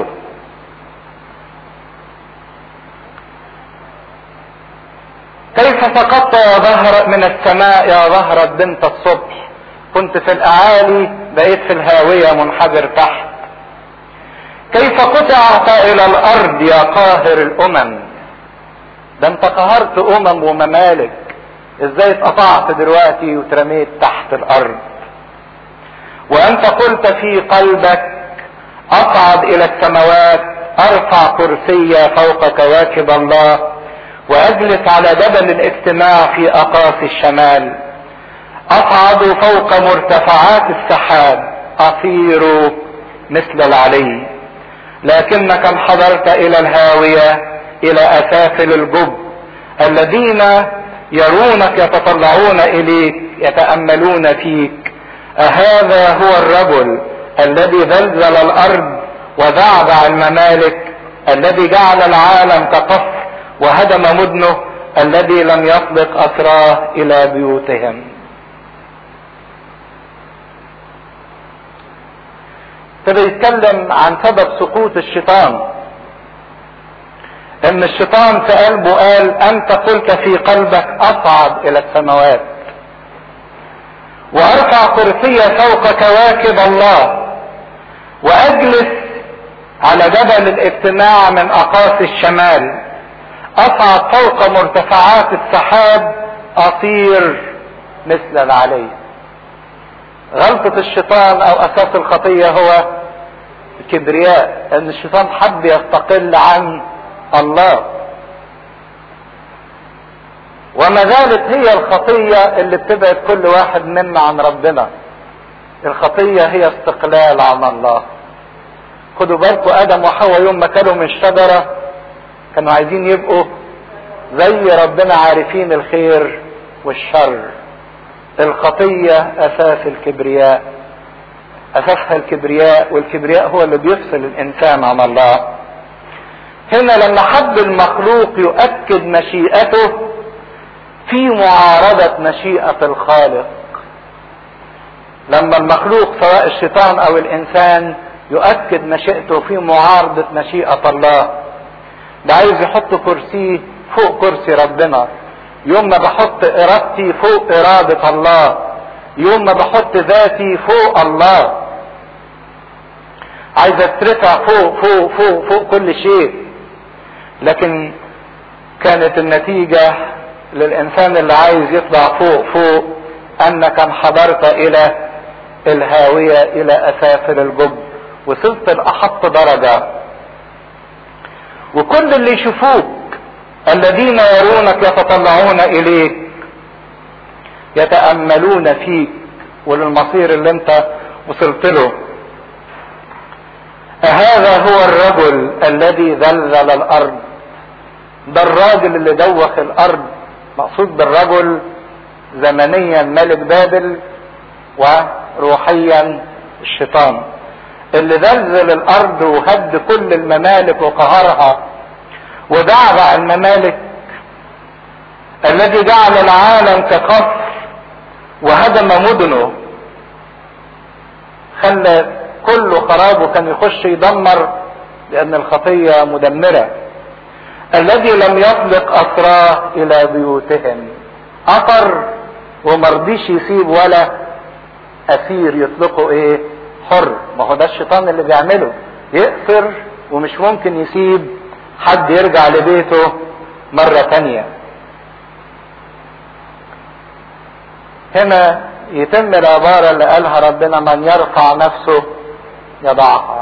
B: كيف سقطت يا ظهر من السماء يا ظهرة بنت الصبح كنت في الاعالي بقيت في الهاوية منحدر تحت كيف قطعت الى الارض يا قاهر الامم ده انت قهرت امم وممالك ازاي اتقطعت دلوقتي وترميت تحت الارض وانت قلت في قلبك اصعد الى السماوات ارفع كرسي فوق كواكب الله واجلس على جبل الاجتماع في اقاصي الشمال اصعدوا فوق مرتفعات السحاب اصيروا مثل العلي لكنك انحدرت الى الهاوية الى اسافل الجب الذين يرونك يتطلعون اليك يتأملون فيك أهذا هو الرجل الذي زلزل الارض وذعذع الممالك الذي جعل العالم كقصر وهدم مدنه الذي لم يطلق اسراه الى بيوتهم ابتدى يتكلم عن سبب سقوط الشيطان ان الشيطان في قلبه قال انت قلت في قلبك اصعد الى السماوات وارفع كرسي فوق كواكب الله واجلس على جبل الاجتماع من اقاصي الشمال اصعد فوق مرتفعات السحاب اطير مثل العلي غلطة الشيطان او اساس الخطية هو الكبرياء ان الشيطان حب يستقل عن الله وما زالت هي الخطية اللي بتبعد كل واحد منا عن ربنا الخطية هي استقلال عن الله خدوا بالكم ادم وحواء يوم ما كانوا من الشجرة كانوا عايزين يبقوا زي ربنا عارفين الخير والشر الخطية اساس الكبرياء اساسها الكبرياء والكبرياء هو اللي بيفصل الانسان عن الله هنا لما حب المخلوق يؤكد مشيئته في معارضة مشيئة الخالق لما المخلوق سواء الشيطان او الانسان يؤكد مشيئته في معارضة مشيئة الله ده عايز يحط كرسيه فوق كرسي ربنا يوم ما بحط ارادتي فوق ارادة الله يوم ما بحط ذاتي فوق الله عايز اترفع فوق فوق فوق فوق كل شيء لكن كانت النتيجة للانسان اللي عايز يطلع فوق فوق انك انحدرت الى الهاوية الى اسافل الجب وصلت لاحط درجة وكل اللي يشوفوك الذين يرونك يتطلعون اليك يتأملون فيك وللمصير اللي انت وصلت له أهذا هو الرجل الذي ذلل الأرض ده الراجل اللي دوخ الأرض مقصود بالرجل زمنيا ملك بابل وروحيا الشيطان اللي زلزل الأرض وهد كل الممالك وقهرها ودعبع الممالك الذي جعل العالم كقصر وهدم مدنه خلى كل خرابه كان يخش يدمر لان الخطية مدمرة الذي لم يطلق اسراه الى بيوتهم اطر ومرضيش يسيب ولا اسير يطلقه ايه حر ما هو ده الشيطان اللي بيعمله يقصر ومش ممكن يسيب حد يرجع لبيته مرة تانية هنا يتم العبارة اللي قالها ربنا من يرفع نفسه يضعها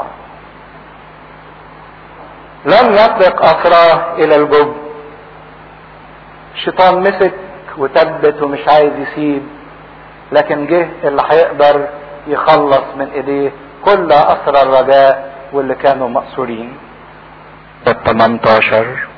B: لم يطلق أسراه إلى الجب الشيطان مسك وثبت ومش عايز يسيب لكن جه اللي هيقدر يخلص من ايديه كل أسرى الرجاء واللي كانوا مأسورين عدد 18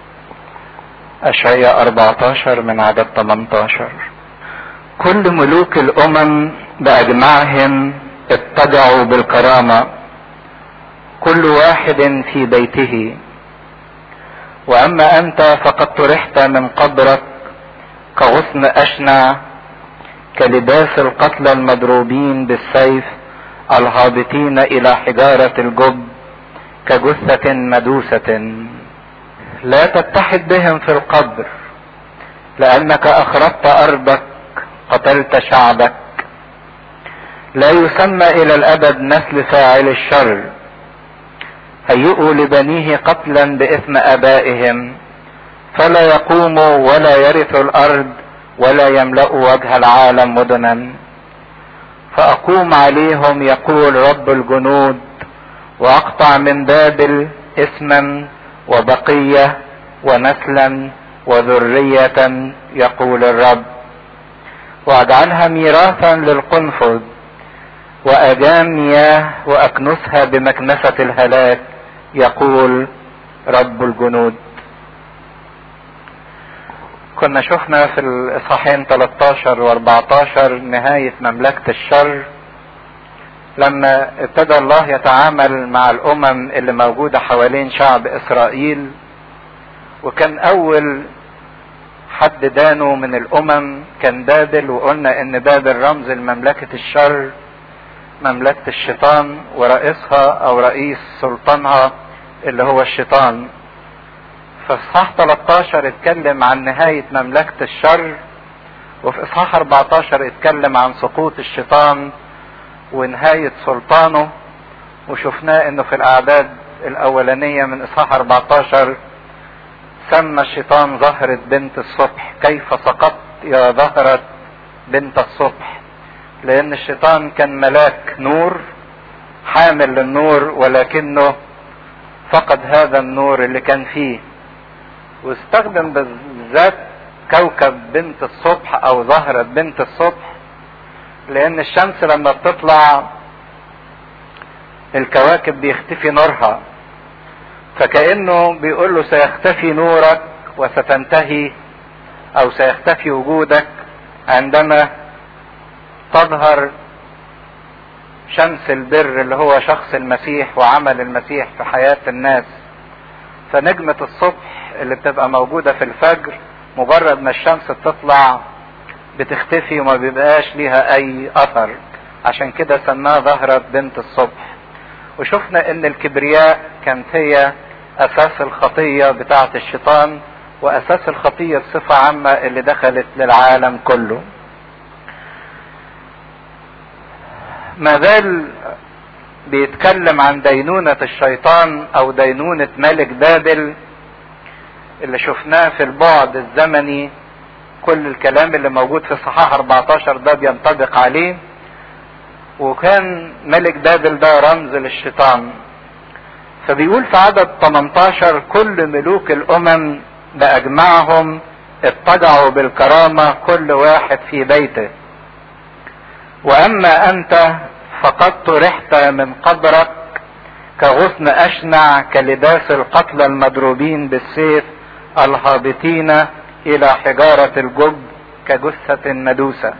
B: أشعية 14 من عدد 18 كل ملوك الأمم بأجمعهم اتبعوا بالكرامة كل واحد في بيته وأما أنت فقد طرحت من قبرك كغصن أشنع كلباس القتلى المضروبين بالسيف الهابطين إلى حجارة الجب كجثة مدوسة لا تتحد بهم في القبر لأنك أخرجت أرضك قتلت شعبك لا يسمى إلى الأبد نسل فاعل الشر هيئوا لبنيه قتلا بإثم آبائهم فلا يقوموا ولا يرثوا الأرض ولا يملأوا وجه العالم مدنا فأقوم عليهم يقول رب الجنود واقطع من بابل اسما وبقية ونسلا وذرية يقول الرب واجعلها ميراثا للقنفذ واجام مياه واكنسها بمكنسة الهلاك يقول رب الجنود كنا شفنا في الاصحاحين 13 و14 نهاية مملكة الشر لما ابتدى الله يتعامل مع الامم اللي موجودة حوالين شعب اسرائيل وكان اول حد دانه من الامم كان بابل وقلنا ان بابل رمز لمملكة الشر مملكة الشيطان ورئيسها او رئيس سلطانها اللي هو الشيطان ففي اصحاح 13 اتكلم عن نهاية مملكة الشر وفي اصحاح 14 اتكلم عن سقوط الشيطان ونهاية سلطانه وشفناه انه في الاعداد الاولانية من اصحاح 14 سمى الشيطان زهرة بنت الصبح كيف سقطت يا زهرة بنت الصبح لان الشيطان كان ملاك نور حامل للنور ولكنه فقد هذا النور اللي كان فيه واستخدم بالذات كوكب بنت الصبح او زهرة بنت الصبح لان الشمس لما بتطلع الكواكب بيختفي نورها فكأنه بيقول له سيختفي نورك وستنتهي او سيختفي وجودك عندما تظهر شمس البر اللي هو شخص المسيح وعمل المسيح في حياة الناس فنجمة الصبح اللي بتبقى موجودة في الفجر مجرد ما الشمس بتطلع بتختفي وما بيبقاش ليها اي اثر عشان كده سماها زهرة بنت الصبح وشفنا ان الكبرياء كانت هي اساس الخطية بتاعة الشيطان واساس الخطية بصفة عامة اللي دخلت للعالم كله ما زال بيتكلم عن دينونة الشيطان او دينونة ملك بابل اللي شفناه في البعد الزمني كل الكلام اللي موجود في صحاح 14 ده بينطبق عليه وكان ملك بابل ده رمز للشيطان فبيقول في عدد 18 كل ملوك الامم باجمعهم اضطجعوا بالكرامة كل واحد في بيته واما انت فقد طرحت من قبرك كغصن اشنع كلباس القتلى المضروبين بالسيف الهابطين الى حجارة الجب كجثة مدوسة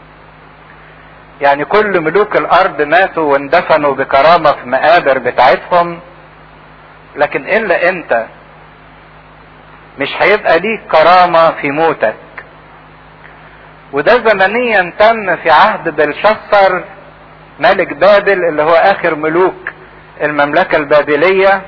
B: يعني كل ملوك الارض ماتوا واندفنوا بكرامة في مقابر بتاعتهم لكن الا انت مش هيبقى ليك كرامة في موتك وده زمنيا تم في عهد بلشسر ملك بابل اللي هو اخر ملوك المملكة البابلية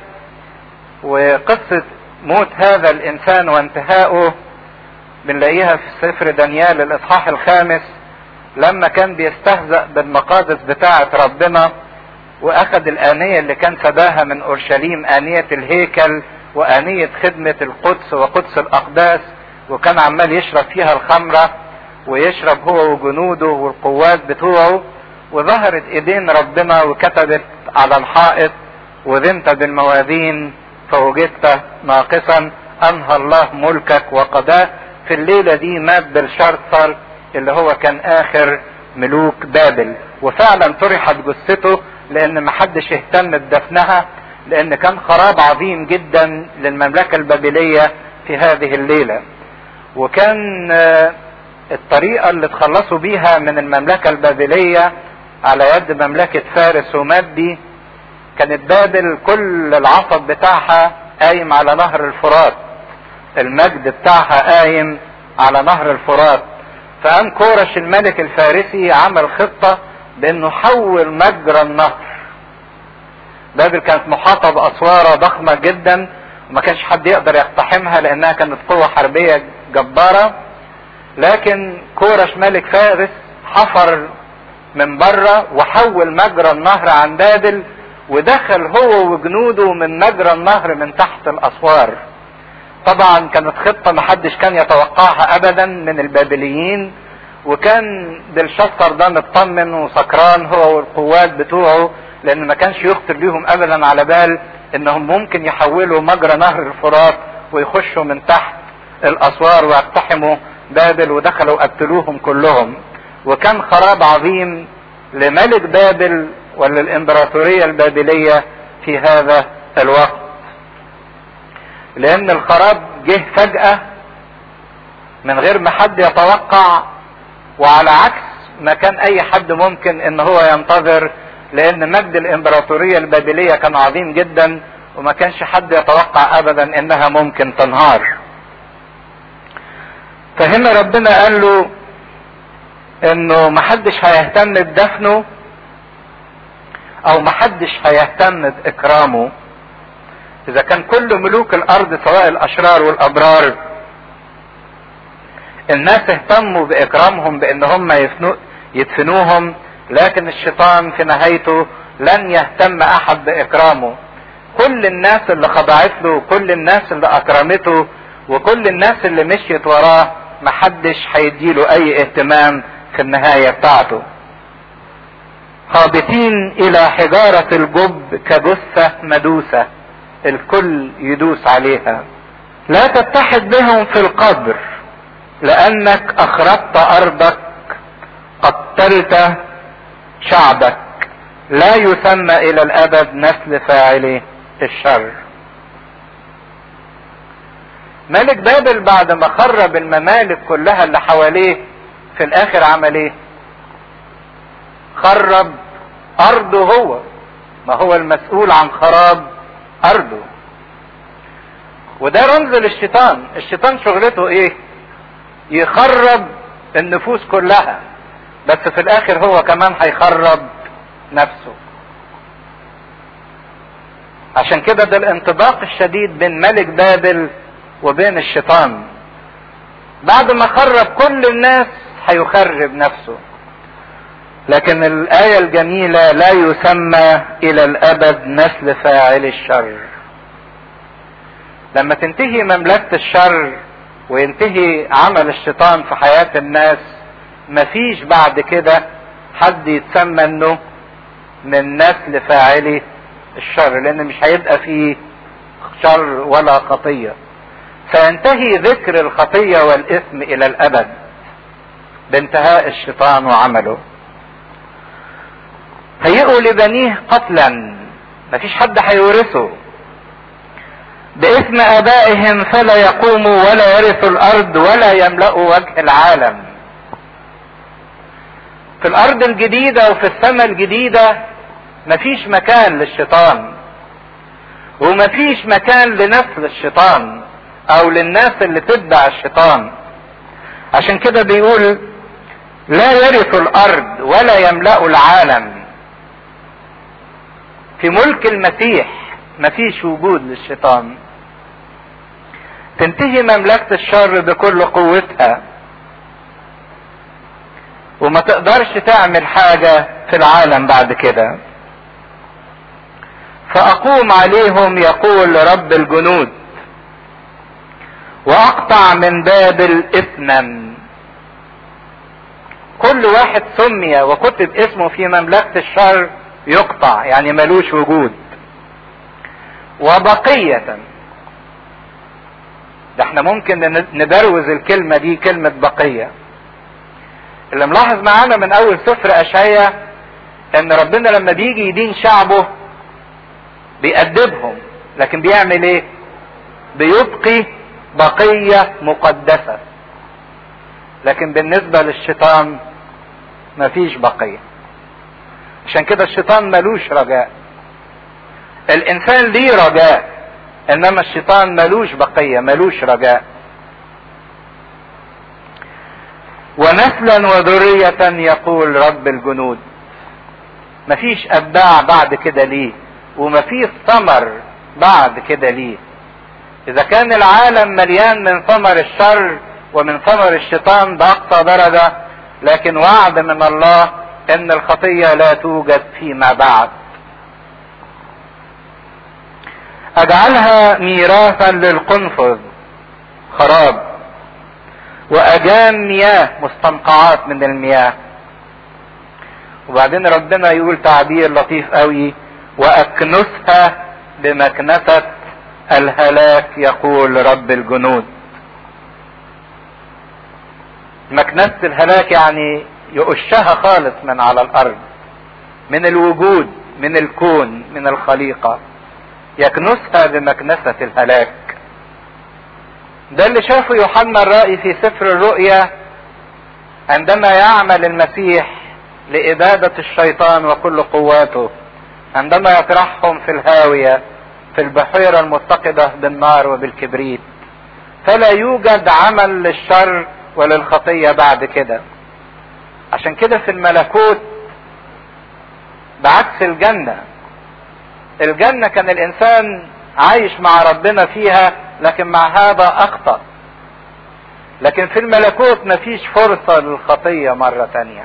B: وقصة موت هذا الانسان وانتهائه بنلاقيها في سفر دانيال الاصحاح الخامس لما كان بيستهزأ بالمقادس بتاعة ربنا واخد الآنية اللي كان سباها من اورشليم آنية الهيكل وآنية خدمة القدس وقدس الاقداس وكان عمال يشرب فيها الخمرة ويشرب هو وجنوده والقوات بتوعه وظهرت ايدين ربنا وكتبت على الحائط وذنت بالموازين فوجدت ناقصا انهى الله ملكك وقضاه في الليلة دي مات بلشرطر اللي هو كان اخر ملوك بابل وفعلا طرحت جثته لان محدش اهتم بدفنها لان كان خراب عظيم جدا للمملكة البابلية في هذه الليلة وكان الطريقة اللي تخلصوا بيها من المملكة البابلية على يد مملكة فارس ومادي كانت بابل كل العصب بتاعها قايم على نهر الفرات المجد بتاعها قايم على نهر الفرات فقام كورش الملك الفارسي عمل خطة بانه حول مجرى النهر بابل كانت محاطة باسوارة ضخمة جدا وما كانش حد يقدر يقتحمها لانها كانت قوة حربية جبارة لكن كورش ملك فارس حفر من بره وحول مجرى النهر عن بابل ودخل هو وجنوده من مجرى النهر من تحت الاسوار طبعا كانت خطة محدش كان يتوقعها ابدا من البابليين وكان بلشسر ده مطمن وسكران هو والقوات بتوعه لان ما كانش يخطر بيهم ابدا على بال انهم ممكن يحولوا مجرى نهر الفرات ويخشوا من تحت الاسوار ويقتحموا بابل ودخلوا قتلوهم كلهم وكان خراب عظيم لملك بابل وللامبراطورية البابلية في هذا الوقت لان الخراب جه فجأة من غير ما حد يتوقع وعلى عكس ما كان اي حد ممكن ان هو ينتظر لان مجد الامبراطورية البابلية كان عظيم جدا وما كانش حد يتوقع ابدا انها ممكن تنهار فهنا ربنا قال له انه محدش هيهتم بدفنه او محدش هيهتم باكرامه اذا كان كل ملوك الارض سواء الاشرار والابرار الناس اهتموا باكرامهم بان هم يدفنوهم لكن الشيطان في نهايته لن يهتم احد باكرامه كل الناس اللي خضعت له كل الناس اللي اكرمته وكل الناس اللي مشيت وراه محدش هيديله اي اهتمام في النهاية بتاعته هابطين الى حجارة الجب كجثة مدوسة الكل يدوس عليها لا تتحد بهم في القبر لانك اخرجت ارضك قتلت شعبك لا يسمى الى الابد نسل فاعلي الشر ملك بابل بعد ما خرب الممالك كلها اللي حواليه في الاخر عمل ايه خرب ارضه هو ما هو المسؤول عن خراب ارضه وده رمز للشيطان الشيطان شغلته ايه يخرب النفوس كلها بس في الاخر هو كمان هيخرب نفسه عشان كده ده الانطباق الشديد بين ملك بابل وبين الشيطان بعد ما خرب كل الناس هيخرب نفسه لكن الآية الجميلة لا يسمى إلى الأبد نسل فاعل الشر لما تنتهي مملكة الشر وينتهي عمل الشيطان في حياة الناس مفيش بعد كده حد يتسمى انه من نسل فاعلي الشر لان مش هيبقى فيه شر ولا خطية سينتهي ذكر الخطية والاثم الى الابد بانتهاء الشيطان وعمله هيئوا لبنيه قتلا مفيش حد هيورثه باسم ابائهم فلا يقوموا ولا يرثوا الارض ولا يملأوا وجه العالم في الارض الجديدة وفي السماء الجديدة مفيش مكان للشيطان ومفيش مكان لنسل الشيطان او للناس اللي تتبع الشيطان عشان كده بيقول لا يرثوا الارض ولا يملأوا العالم في ملك المسيح مفيش وجود للشيطان تنتهي مملكة الشر بكل قوتها وما تقدرش تعمل حاجة في العالم بعد كده فأقوم عليهم يقول رب الجنود وأقطع من بابل إثما كل واحد سمي وكتب اسمه في مملكة الشر يقطع يعني ملوش وجود وبقية ده احنا ممكن ندروز الكلمة دي كلمة بقية اللي ملاحظ معانا من اول سفر اشعيا ان ربنا لما بيجي يدين شعبه بيأدبهم لكن بيعمل ايه بيبقي بقية مقدسة لكن بالنسبة للشيطان مفيش بقية عشان كده الشيطان ملوش رجاء الانسان ليه رجاء انما الشيطان ملوش بقية ملوش رجاء ونسلا وذرية يقول رب الجنود مفيش ابداع بعد كده ليه ومفيش ثمر بعد كده ليه اذا كان العالم مليان من ثمر الشر ومن ثمر الشيطان باقصى درجة لكن وعد من الله ان الخطية لا توجد فيما بعد اجعلها ميراثا للقنفذ خراب واجام مياه مستنقعات من المياه وبعدين ربنا يقول تعبير لطيف قوي واكنسها بمكنسة الهلاك يقول رب الجنود مكنسة الهلاك يعني يقشها خالص من على الارض من الوجود من الكون من الخليقة يكنسها بمكنسة الهلاك ده اللي شافه يوحنا الرائي في سفر الرؤيا عندما يعمل المسيح لإبادة الشيطان وكل قواته عندما يطرحهم في الهاوية في البحيرة المتقدة بالنار وبالكبريت فلا يوجد عمل للشر وللخطية بعد كده عشان كده في الملكوت بعكس الجنة الجنة كان الإنسان عايش مع ربنا فيها لكن مع هذا أخطأ لكن في الملكوت مفيش فرصة للخطية مرة تانية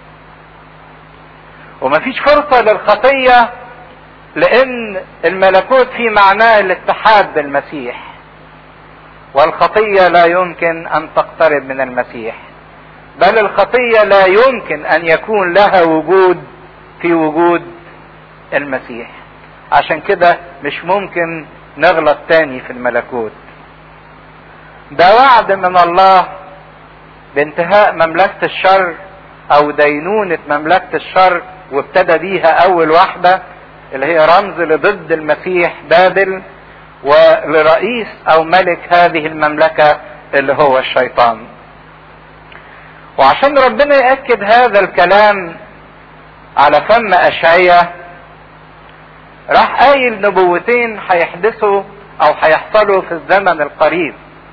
B: ومفيش فرصة للخطية لأن الملكوت في معناه الاتحاد بالمسيح والخطية لا يمكن أن تقترب من المسيح بل الخطية لا يمكن أن يكون لها وجود في وجود المسيح عشان كده مش ممكن نغلط تاني في الملكوت ده وعد من الله بانتهاء مملكة الشر او دينونة مملكة الشر وابتدى بيها اول واحدة اللي هي رمز لضد المسيح بابل ولرئيس او ملك هذه المملكة اللي هو الشيطان وعشان ربنا يأكد هذا الكلام على فم اشعية راح قايل نبوتين هيحدثوا او هيحصلوا في الزمن القريب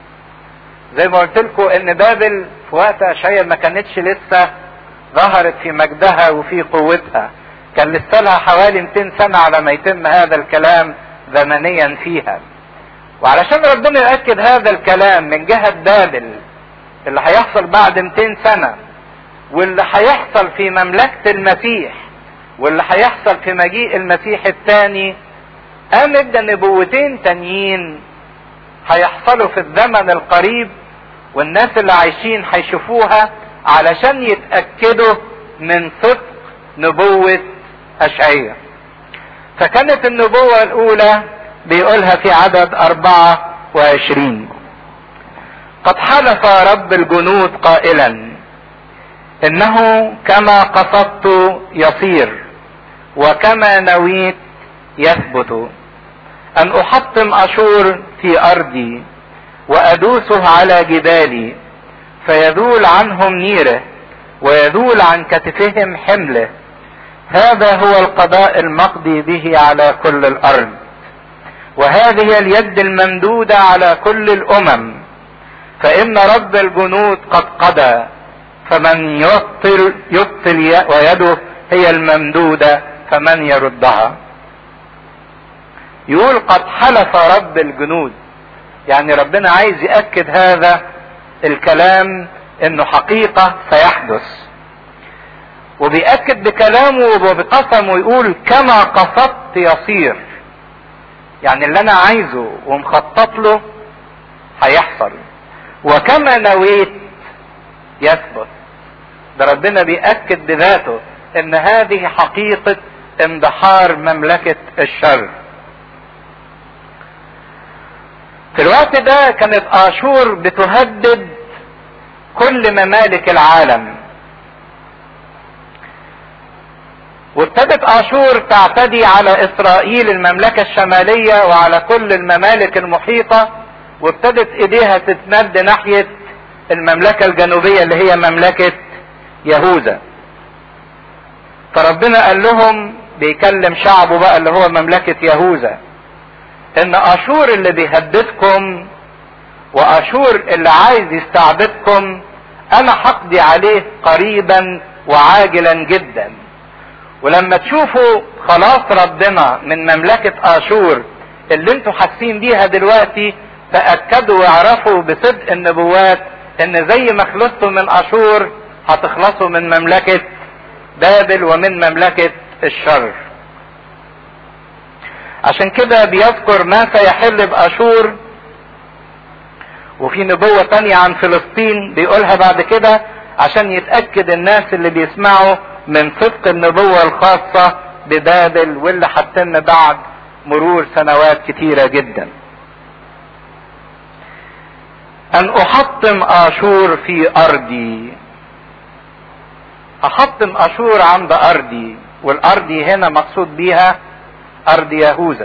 B: زي ما قلت لكم ان بابل في وقت اشعيا ما كانتش لسه ظهرت في مجدها وفي قوتها كان لسه لها حوالي 200 سنة على ما يتم هذا الكلام زمنيا فيها وعلشان ربنا يأكد هذا الكلام من جهة بابل اللي هيحصل بعد 200 سنة واللي هيحصل في مملكة المسيح واللي هيحصل في مجيء المسيح الثاني قام ادى نبوتين تانيين هيحصلوا في الزمن القريب والناس اللي عايشين هيشوفوها علشان يتأكدوا من صدق نبوة أشعية فكانت النبوة الأولى بيقولها في عدد أربعة وعشرين قد حلف رب الجنود قائلا إنه كما قصدت يصير وكما نويت يثبت أن أحطم أشور في أرضي وأدوسه على جبالي فيذول عنهم نيره ويذول عن كتفهم حمله هذا هو القضاء المقضي به على كل الأرض وهذه اليد الممدودة على كل الأمم فإن رب الجنود قد قضى فمن يبطل يبطل ويده هي الممدودة فمن يردها يقول قد حلف رب الجنود يعني ربنا عايز يأكد هذا الكلام انه حقيقة سيحدث وبيأكد بكلامه وبقسمه يقول كما قصدت يصير يعني اللي انا عايزه ومخطط له هيحصل وكما نويت يثبت ده ربنا بيأكد بذاته ان هذه حقيقة اندحار مملكة الشر في الوقت ده كانت اشور بتهدد كل ممالك العالم وابتدت اشور تعتدي على اسرائيل المملكة الشمالية وعلى كل الممالك المحيطة وابتدت ايديها تتمد ناحية المملكة الجنوبية اللي هي مملكة يهوذا فربنا قال لهم بيكلم شعبه بقى اللي هو مملكة يهوذا ان اشور اللي بيهددكم واشور اللي عايز يستعبدكم انا هقضي عليه قريبا وعاجلا جدا ولما تشوفوا خلاص ربنا من مملكة اشور اللي انتوا حاسين بيها دلوقتي تأكدوا واعرفوا بصدق النبوات ان زي ما خلصتوا من اشور هتخلصوا من مملكة بابل ومن مملكة الشر عشان كده بيذكر ما سيحل باشور وفي نبوة تانية عن فلسطين بيقولها بعد كده عشان يتأكد الناس اللي بيسمعوا من صدق النبوة الخاصة ببابل واللي هتتم بعد مرور سنوات كتيرة جدا ان احطم اشور في ارضي احطم اشور عند ارضي والارض هنا مقصود بيها ارض يهوذا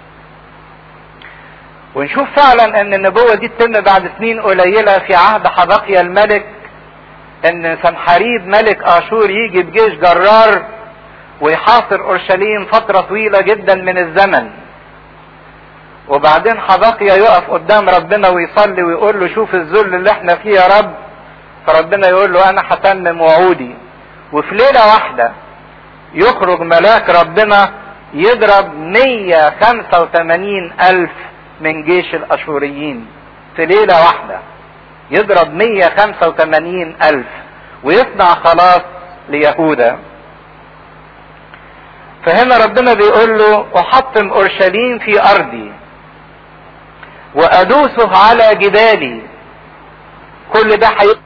B: ونشوف فعلا ان النبوة دي تتم بعد سنين قليلة في عهد حبقيا الملك ان سنحريب ملك اشور يجي بجيش جرار ويحاصر اورشليم فترة طويلة جدا من الزمن وبعدين حبقيا يقف قدام ربنا ويصلي ويقول له شوف الذل اللي احنا فيه يا رب فربنا يقول له انا هتمم وعودي وفي ليلة واحدة يخرج ملاك ربنا يضرب 185 ألف من جيش الأشوريين في ليلة واحدة يضرب 185 ألف ويصنع خلاص ليهوذا فهنا ربنا بيقول له أحطم أورشليم في أرضي وأدوسه على جبالي كل ده حي...